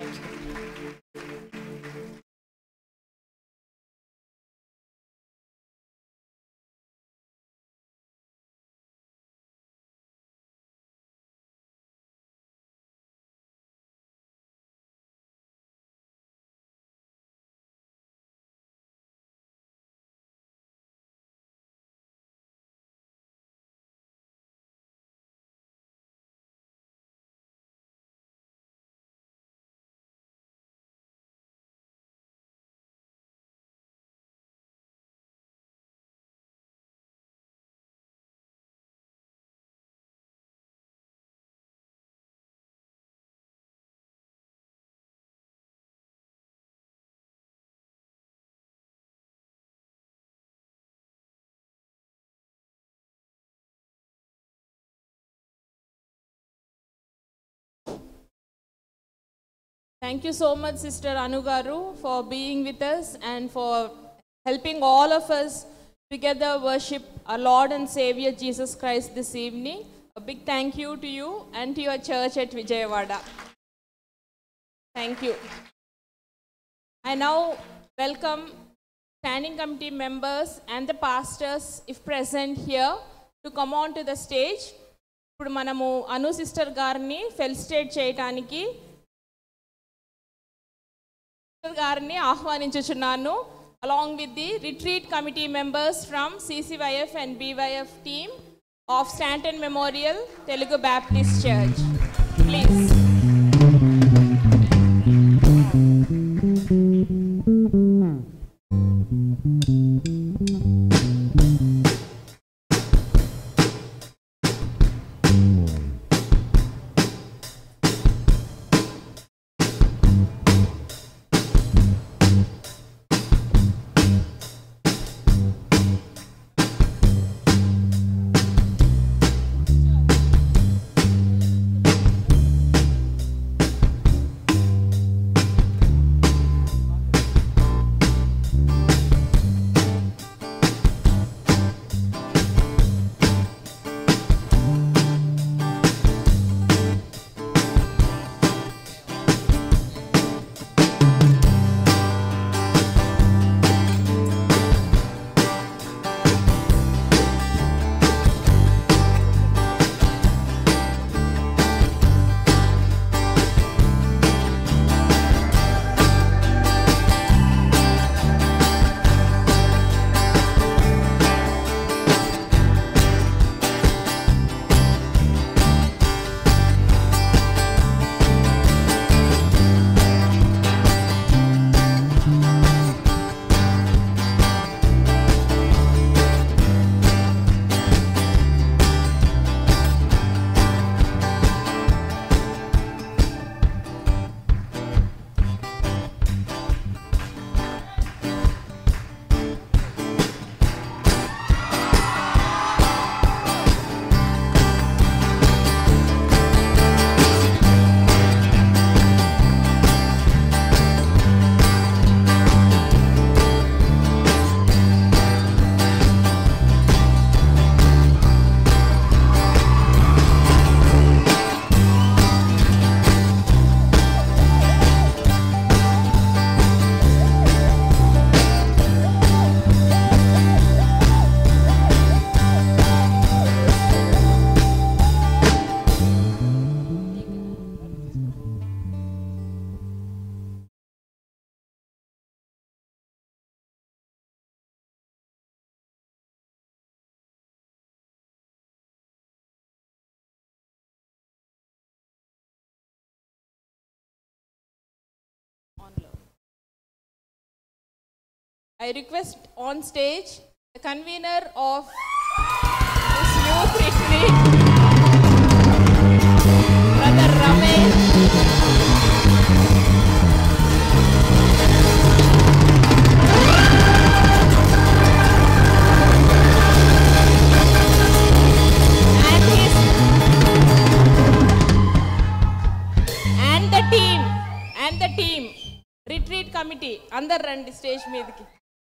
Thank you so much, Sister Anu Garu, for being with us and for helping all of us together worship our Lord and Savior Jesus Christ this evening. A big thank you to you and to your church at Vijayawada. Thank you. I now welcome standing committee members and the pastors, if present here, to come on to the stage. ఇప్పుడు మనము Anu sister గారిని felicitate చేయటానికి sister గారిని ఆహ్వానించుచున్నాను along with the retreat committee members from CCYF and BYF team of Stanton Memorial Telugu Baptist Church please I request on stage the convener of this youth retreat, Brother Ramesh. And his and the team and the team retreat committee అందరు రండి stage మీదకి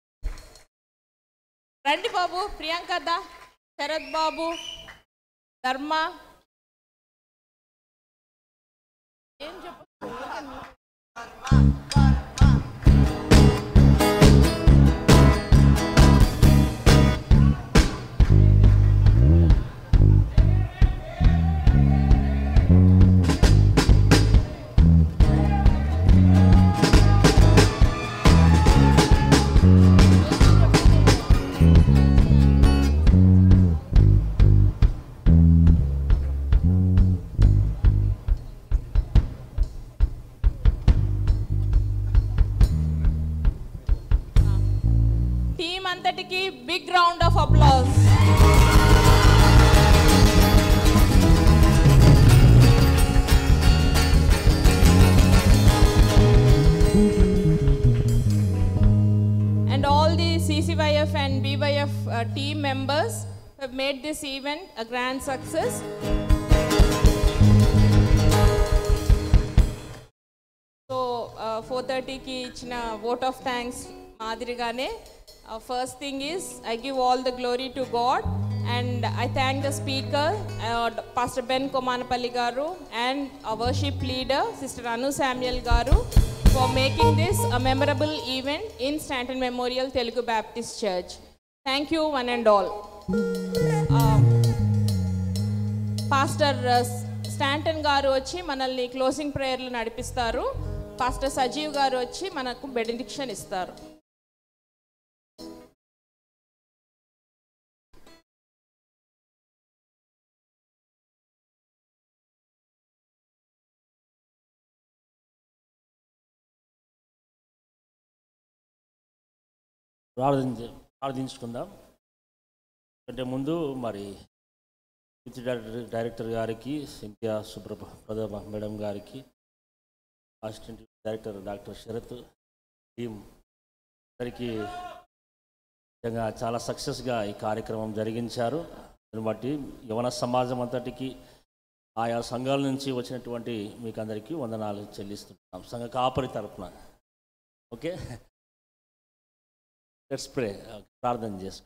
రండి బాబు ప్రియాంక దా శరత్ బాబు ధర్మ ఏం చెప్పు team అంతటికి big round of applause and all the CCYF and BYF uh, team members have made this event a grand success. So four థర్టీకి ఇచ్చిన ఓట్ ఆఫ్ థ్యాంక్స్ మాదిరిగానే first thing is I give all the glory to God and I thank the speaker pastor Ben Komanapalli గారు and worship leader sister Anu Samuel గారు for making this a memorable event in Stanton Memorial Telugu Baptist Church thank you one and all pastor Stanton గారు వచ్చి మనల్ని closing ప్రేయర్లు నడిపిస్తారు pastor Sajeev గారు వచ్చి మనకు benediction ఇస్తారు ప్రార్థించ ప్రార్థించుకుందాం అంటే ముందు మరి యూత్ డైరెక్టర్ డైరెక్టర్ గారికి సింధ్యా సుప్రభ మేడం గారికి assistant director doctor Sharath team అందరికీ నిజంగా చాలా సక్సెస్గా ఈ కార్యక్రమం జరిగించారు దాన్ని బట్టి యవన సమాజం అంతటికి ఆయా సంఘాల నుంచి వచ్చినటువంటి మీకు అందరికీ వందనాలు చెల్లిస్తున్నాం సంఘ కాపరి తరపున ఓకే లెట్స్ ప్రే ప్రార్థన చేసుకుంటాం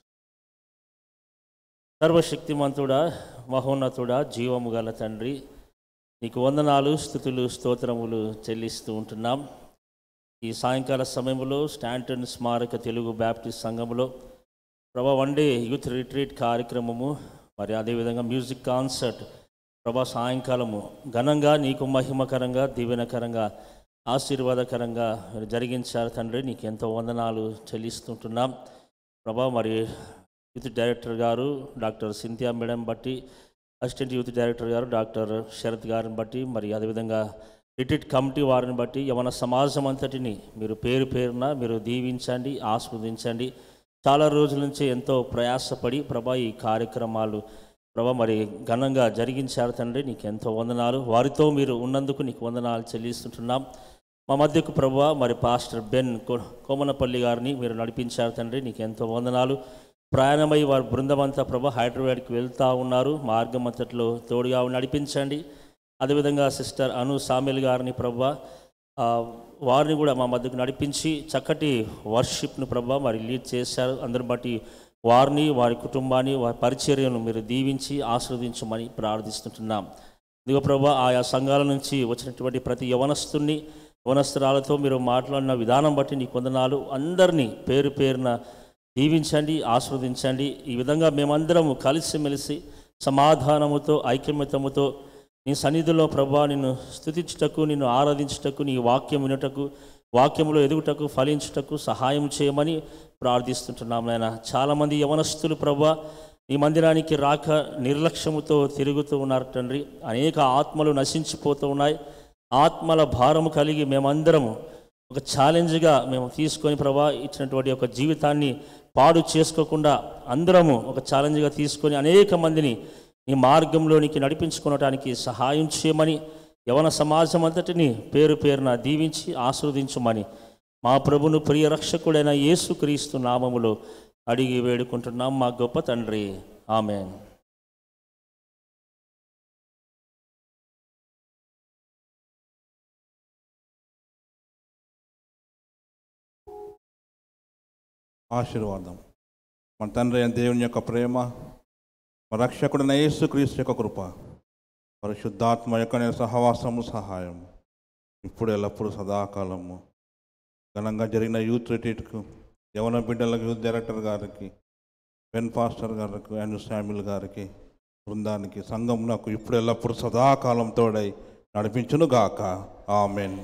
సర్వశక్తిమంతుడా మహోన్నతుడా జీవము గల తండ్రి నీకు వందనాలు స్థుతులు స్తోత్రములు చెల్లిస్తూ ఉంటున్నాం ఈ సాయంకాల సమయంలో స్టాంటన్ స్మారక తెలుగు బ్యాప్టిస్ట్ సంఘంలో ప్రభా వన్ డే యూత్ రిట్రీట్ కార్యక్రమము మరి అదేవిధంగా మ్యూజిక్ కాన్సర్ట్ ప్రభా సాయంకాలము ఘనంగా నీకు మహిమకరంగా దీవెనకరంగా ఆశీర్వాదకరంగా మీరు జరిగించారు తండ్రి నీకు ఎంతో వందనాలు చెల్లిస్తుంటున్నాం ప్రభా మరి యూత్ డైరెక్టర్ గారు డాక్టర్ సింథియా మేడం బట్టి అసిస్టెంట్ యూత్ డైరెక్టర్ గారు డాక్టర్ శరత్ గారిని బట్టి మరి అదేవిధంగా రిట్రీట్ కమిటీ వారిని బట్టి యవన సమాజం అంతటిని మీరు పేరు పేరున మీరు దీవించండి ఆస్వాదించండి చాలా రోజుల నుంచి ఎంతో ప్రయాసపడి ప్రభా ఈ కార్యక్రమాలు ప్రభా మరి ఘనంగా జరిగించారు తండ్రి నీకు ఎంతో వందనాలు వారితో మీరు ఉన్నందుకు నీకు వందనాలు చెల్లిస్తుంటున్నాం మా మధ్యకు ప్రభా మరి పాస్టర్ బెన్ కో కోమనపల్లి గారిని మీరు నడిపించారు తండ్రి నీకు ఎంతో వందనాలు ప్రయాణమై వారి బృందం అంతా ప్రభా హైదరాబాద్కి వెళ్తూ ఉన్నారు మార్గం అంతట్లో తోడుగా నడిపించండి అదేవిధంగా సిస్టర్ అను సామిల్ గారిని ప్రభా ఆ, వారిని కూడా మా మధ్యకు నడిపించి చక్కటి వర్షిప్ను ప్రభా మరి లీడ్ చేశారు అందరిని బట్టి వారిని వారి కుటుంబాన్ని వారి పరిచర్యను మీరు దీవించి ఆస్వాదించమని ప్రార్థిస్తుంటున్నాం ఇదిగో ప్రభా ఆయా సంఘాల నుంచి వచ్చినటువంటి ప్రతి యవనస్తుని యవనస్తురాలతో మీరు మాట్లాడిన విధానం బట్టి నీ కొందనాలు అందరినీ పేరు పేరున దీవించండి ఆస్వాదించండి ఈ విధంగా మేమందరము కలిసిమెలిసి సమాధానముతో ఐక్యమత్యముతో నీ సన్నిధిలో ప్రభా నిన్ను స్థుతించుటకు నిన్ను ఆరాధించుటకు నీ వాక్యం వినుటకు వాక్యంలో ఎదుగుటకు ఫలించుటకు సహాయం చేయమని ప్రార్థిస్తుంటున్నాం నాయన చాలామంది యవనస్తులు ప్రభా నీ మందిరానికి రాక నిర్లక్ష్యముతో తిరుగుతూ ఉన్నారు తండ్రి అనేక ఆత్మలు నశించిపోతూ ఉన్నాయి ఆత్మల భారము కలిగి మేమందరము ఒక ఛాలెంజ్గా మేము తీసుకొని ప్రభా ఇచ్చినటువంటి ఒక జీవితాన్ని పాడు చేసుకోకుండా అందరము ఒక ఛాలెంజ్గా తీసుకొని అనేక మందిని నీ మార్గంలోనికి నడిపించుకోవటానికి సహాయం చేయమని యవన సమాజం అంతటిని పేరు పేరున దీవించి ఆస్వాదించమని మా ప్రభును ప్రియ రక్షకుడైన యేసుక్రీస్తు నామములో అడిగి వేడుకుంటున్నాం మా గొప్ప తండ్రి ఆమెన్ ఆశీర్వాదం మన తండ్రి అయిన దేవుని యొక్క ప్రేమ మన రక్షకుడైన యేసుక్రీస్తు యొక్క కృప పరిశుద్ధాత్మ యొక్క సహవాసము సహాయం ఇప్పుడు ఎల్లప్పుడూ సదాకాలము ఘనంగా జరిగిన యూత్ రిట్రీట్కు యవన బిడ్డలకు యూత్ డైరెక్టర్ గారికి పెన్ పాస్టర్ గారికి అండ్ శామ్యుల్ గారికి బృందానికి సంఘం నాకు ఇప్పుడు ఎల్లప్పుడూ సదాకాలం తోడై నడిపించును గాక ఆమెన్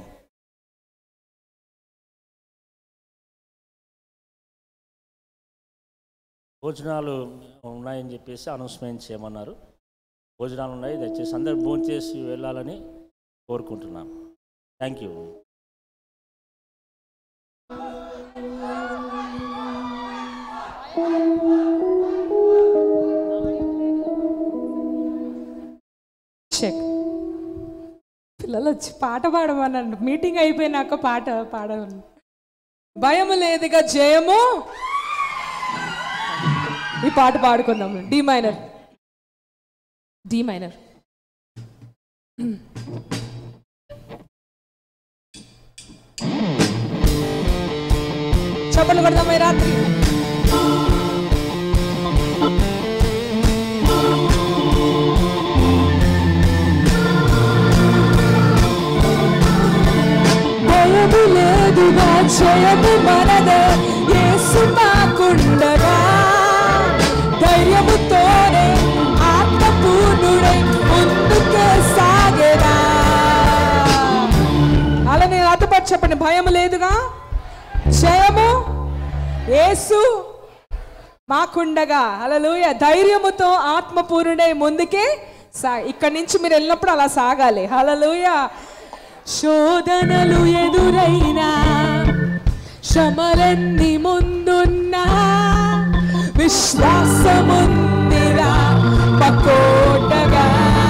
భోజనాలు ఉన్నాయని చెప్పేసి అనౌన్స్మెంట్ చేయమన్నారు భోజనాలు ఉన్నాయి దయచేసి అందరు భోజనం చేసి వెళ్ళాలని కోరుకుంటున్నాం థ్యాంక్ యూ చెక్ పిల్లలు వచ్చి పాట పాడమన్నారు మీటింగ్ అయిపోయినాక పాట పాడమని భయము లేదుగా జయము ఈ పాట పాడుకుందాం డి మైనర్ డి మైనర్ చప్పట్లు కొడదాం ఈ రాత్రి భయము లేదుగా జయము మనదే యేసు మాకుండగా ధైర్యముతోనే ఆత్మపూర్ణుడై ముందుకే సాగేదా అలా నేను అతపడి చెప్పండి భయం లేదుగా జయము యేసు మాకుండగా హల్లెలూయా ధైర్యముతో ఆత్మపూర్ణుడై ముందుకే సా ఇక్కడి నుంచి మీరు వెళ్ళినప్పుడు అలా సాగాలి హల్లెలూయా శోధనలు ఎదురైనా శ్రమలన్నీ ముందున్నా విశ్వాసముందిరా పకోటగా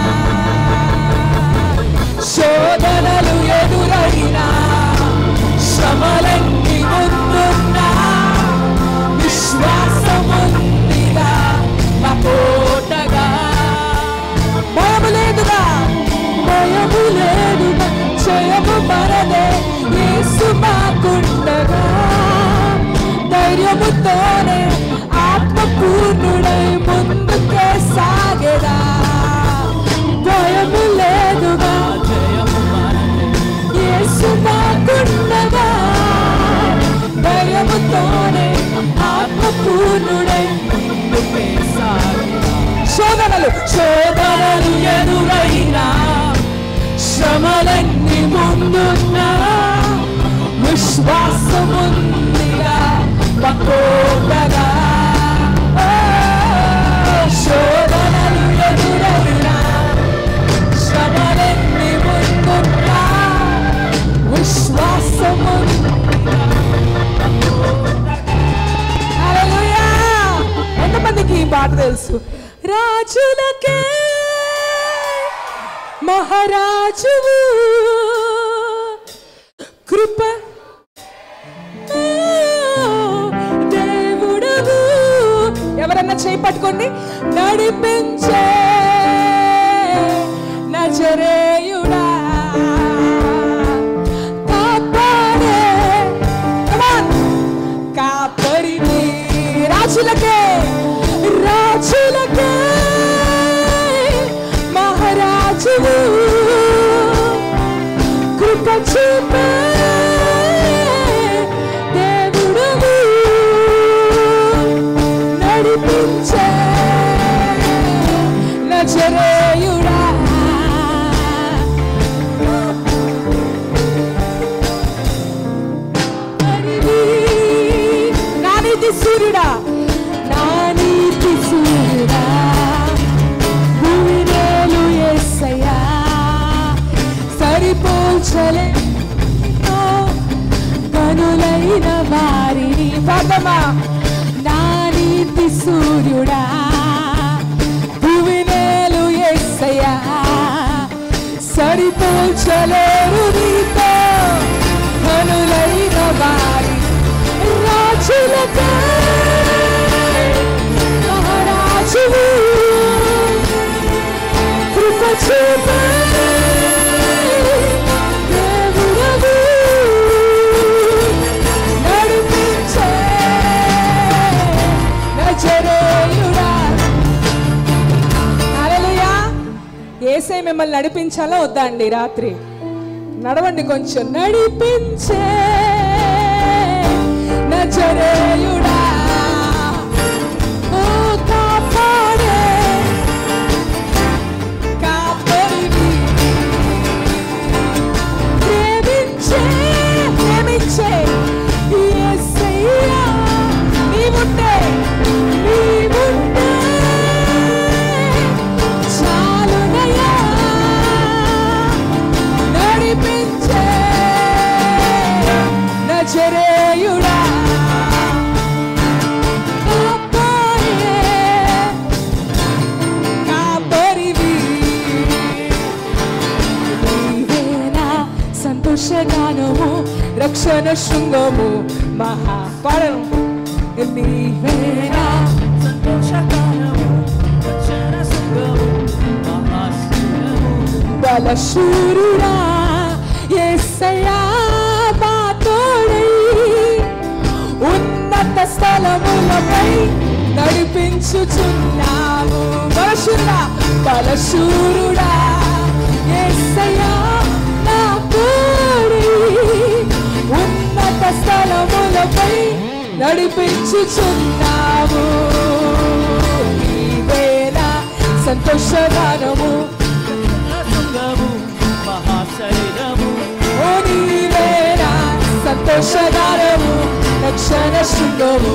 శోధనలు ఎదురైనా శ్రమలన్నీ ముందున్నా విశ్వాసముందిరా పకోటగా భయము లేదుగా భయము లేదుగా జయము మరదే యేసు మాకుండగా ధైర్యముతోనే ఆత్మపూర్ణుడై ముందుకే సాగేదా భయము లేదుగా యేసు మాకుండగా ధైర్యముతోనే ఆత్మపూర్ణుడై ముందుకే సాగేదా శోధనలు శోధనలు ఎదురైనా శ్రమలన్నీ ముందున్నా విశ్వాసముందిగా పకోటగా ఓ, శోధనలు ఎదురైనా శ్రమలన్నీ ముందున్నా విశ్వాసముందిగా హల్లెలూయా ఎంతమందికి ఈ పాట తెలుసు రాజులకే మహారాజువు కృప దేవుడవు ఎవరన్నా చేయి పట్టుకోండి నడిపించే నజరేయుడా కాపాడే Come on. కాపరిని రాజులకే రాజులకే మహారాజువు కృప చూపే దేవుడవు నడిపించే నజరేయుడా నా నీతి సూర్యుడా నా నీతి సూర్యుడా భూమినేలు యేసయ్యా సరిపోల్చలే కనులైన వారిని పదమా నా నీతి సూర్యుడా భువినేలు ఎస్సయ్యా సరిపోల్చలేరు నీతో కనులైన వారి రాజులతో మహారాజులు కృప చూపే దేవుడవు నడిపించే నజరేయుడా హల్లెలూయా ఏసై మిమ్మల్ని నడిపించాలా వద్దా అండి రాత్రి నడవండి కొంచెం నడిపించే నజరేయుడా ఓ కాపాడే కాపరివి ప్రేమించే ప్రేమించే యేసయ్యా నీవుంటే నీవుంటే చాలునయ్యా నడిపించే నజరేయుడా కాపాడే కాపరివి నీవేనా సంతోషగానము రక్షణ శృంగము మహా పాడను నీవేనా బలశూరుడా యేసయ్యా మా తోడై ఉన్నత స్థలములపై నడిపించుచున్నావు బలశూరుడా బలశూరుడా యేసయ్యా నా తోడై ఉన్నత స్థలములపై నడిపించుచున్నావు నీవేనా సంతోషగానము ఓ నీవేనా సంతోషగానము రక్షణ శృంగము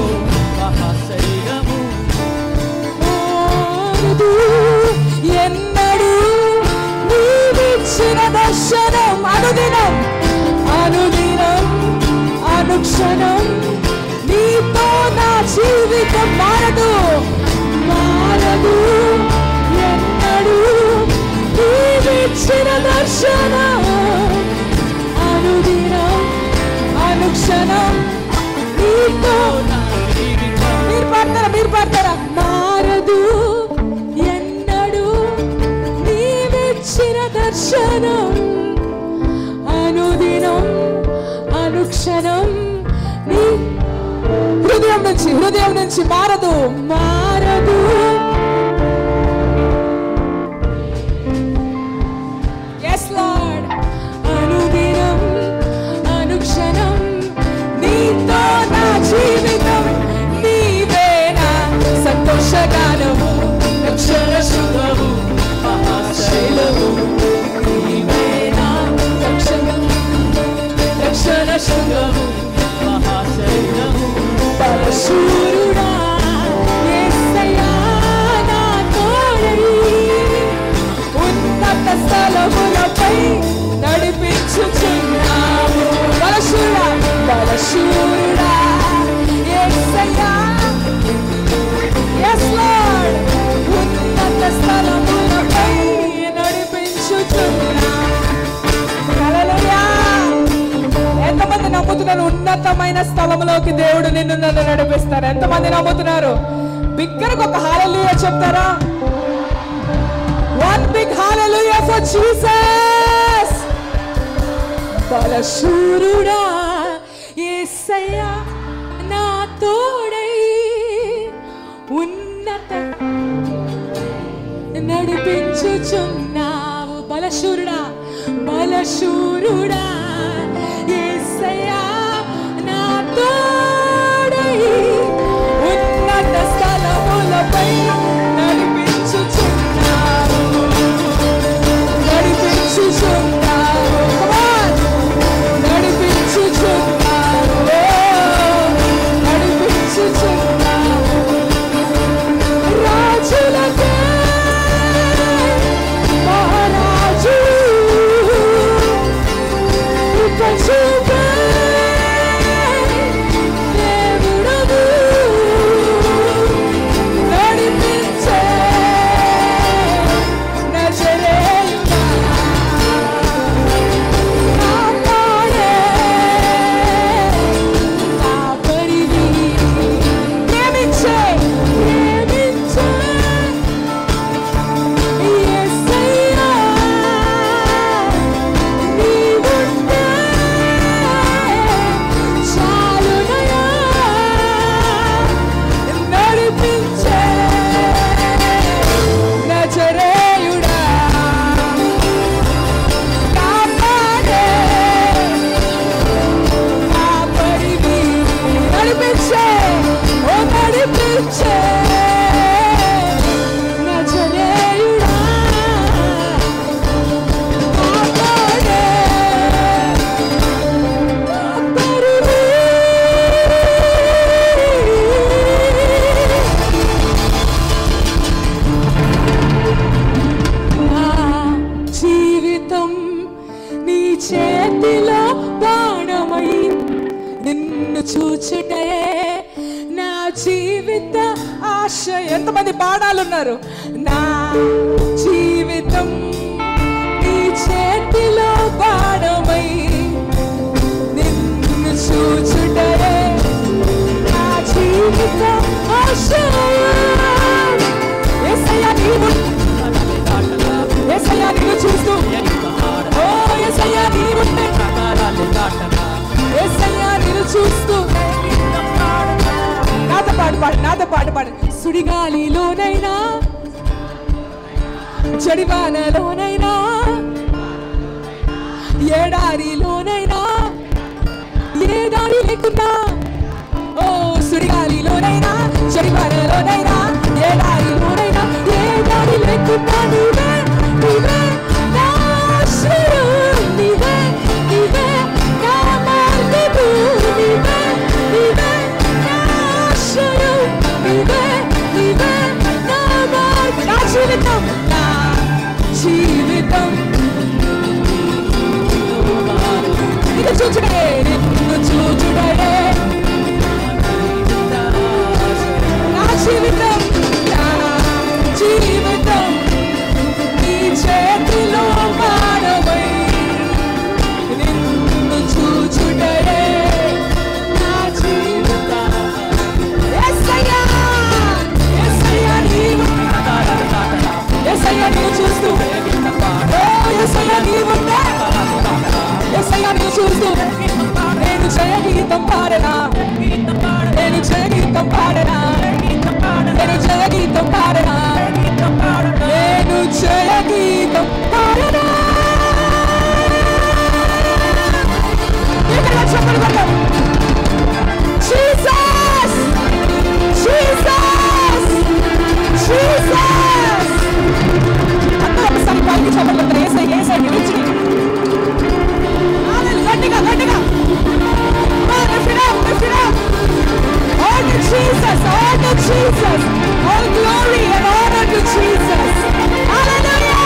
ఓదు ఎన్నడూ నీవిచ్చిన దర్శనం అనుదినం అనుదినం అనుక్షణం నీతో నా జీవితం మారదు మారదు ఎన్నడూ నీవిచ్చిన దర్శనం అనుదినం అనుక్షణం నీతో మీరు పాడతారా మీరు పాడతారా మారదు ఎన్నడూ నీవిచ్చిన దర్శనం అనుదినం అనుక్షణం నీ హృదయం నుంచి హృదయం నుంచి మారదు మారదు ఎస్ లార్డ్ అనుదినం అనుక్షణం నీతో నా జీవితం నీవేనా సంతోషగానము రక్షణ శుభము మహాశైలము నీవేనా రక్షణ రక్షణ శుభము బలశూరుడా యేసయ్యా నా తోడై ఉన్నత స్థలములపై నడిపించుచున్నావు బలశూరుడా బలశూరుడా యేసయ్యా yes lord ఉన్నత స్థలములపై నడిపించుచున్నావు హల్లెలూయా ఎంతమంది నమ్ముతున్నారు ఉన్నతమైన స్థలంలోకి దేవుడు నిన్ను నన్ను నడిపిస్తారు ఎంతమంది నమ్ముతున్నారు బిగ్గరకు ఒక హాలెలూయా చెప్తారా one big hallelujah for Jesus బలశూరుడా యేసయ్యా నా తోడై ఉన్నత నడిపించుచున్నావు బలశూరుడా బలశూరుడా యేసయ్యా నా తోడై ఉన్నత స్థలములపై నడిపించుచున్నావు నడిపించుచున్నావు Come on. నడిపించుచున్నావు నడిపించుచున్నావు రాజులకే మహారాజు కృప చూపే నిన్ను చూచుటే నా జీవిత ఆశ ఎంతమంది పాడాలు ఉన్నారు నా జీవితం నీ చేతిలో పాడమై నిన్ను చూచుటే నా జీవిత ఆశ యేసయ్యా నీవు యేసయ్యా నిన్ను చూస్తూ ఓ యేసయ్యా నీవుంటే యేసయ్యా నిన్ను చూస్తూ నాతో పాడు పాడు నాతో పాడు పాడు సుడిగాలిలోనైనా చెడివానలోనైనా ఏడారిలోనైనా ఏ దారి లేకున్నా ఓ సుడిగాలిలోనైనా చెడివానలోనైనా ఏ దారిలోనైనా ఏ దారి లేకున్నా నీవే నీవే నా ఆశ్రయం నీవే నీవే నా మార్గము నీవే నీవే నా ఆశ్రయం నీవే నీవే నా మార్గం నా జీవితం నా జీవితం నిన్ను చూచుడే నిన్ను చూచుడే నా జీవితం నా జీవితం నీ చేతిలో పాడవై నిన్ను చూచుడే నా జీవితం యేసయ్యా యేసయ్యా నీవు యేసయ్యా నీవు చూస్తూ ఓ యేసయ్యా నీవుంటే యేసయ్యా నీవు చూస్తూ నేను జయ గీతం పాడనా నేను జయ గీతం పాడనా నేను జయ గీతం పాడనా నేను జయ గీతం పాడనా ఇక్కడ చెప్పలు కొట్టాం Jesus! Jesus! Jesus! అందరూ ఒకసారి పైకి చెప్పలు కొట్టారు ఏసై ఏసై నిలిచి గట్టిగా గట్టిగా Come on, lift it up, lift it up. All to Jesus, all to Jesus. All glory and honor to Jesus. Hallelujah!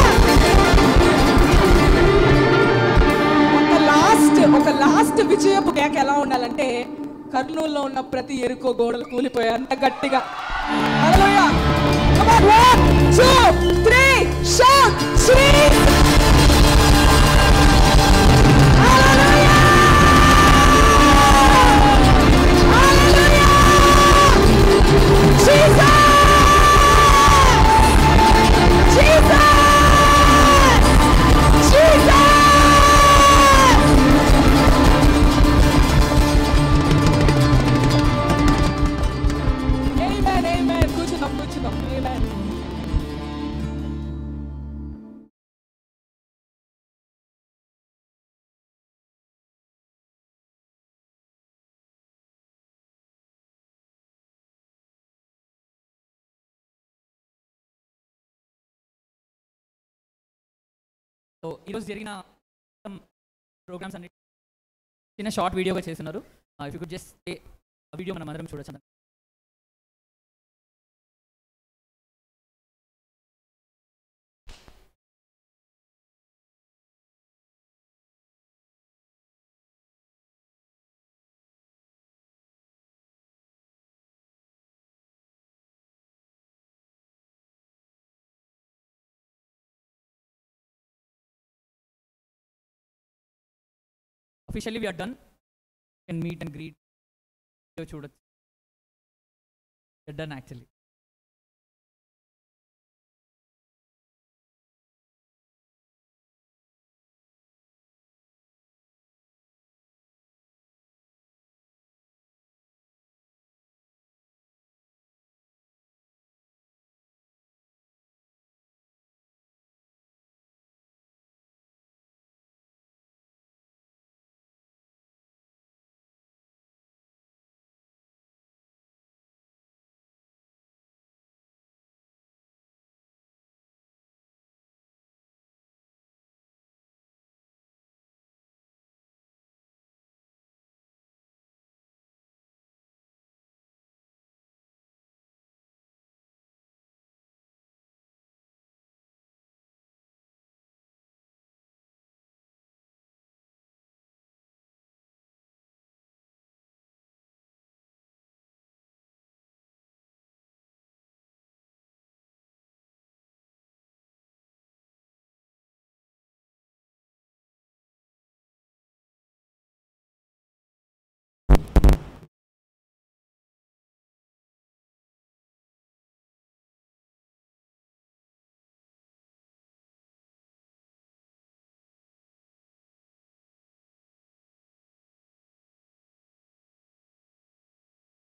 ఒక లాస్ట్ ఒక లాస్ట్ విజయపు కేక ఎలా ఉండాలంటే కర్నూలులో ఉన్న ప్రతి ఎరుకో గోడలు కూలిపోయాయి అంత గట్టిగా Hallelujah! Come on, one, two, three, shout, Jesus! Amen, amen. కూర్చుందాం కూర్చుందాం Amen. సో ఈరోజు జరిగిన ప్రోగ్రామ్స్ అన్ని చిన్న షార్ట్ వీడియోగా చేస్తున్నారు if you could just video మనం అందరం చూడొచ్చు officially we are done can meet and greet చూడొచ్చు డన్ యాక్చువల్లీ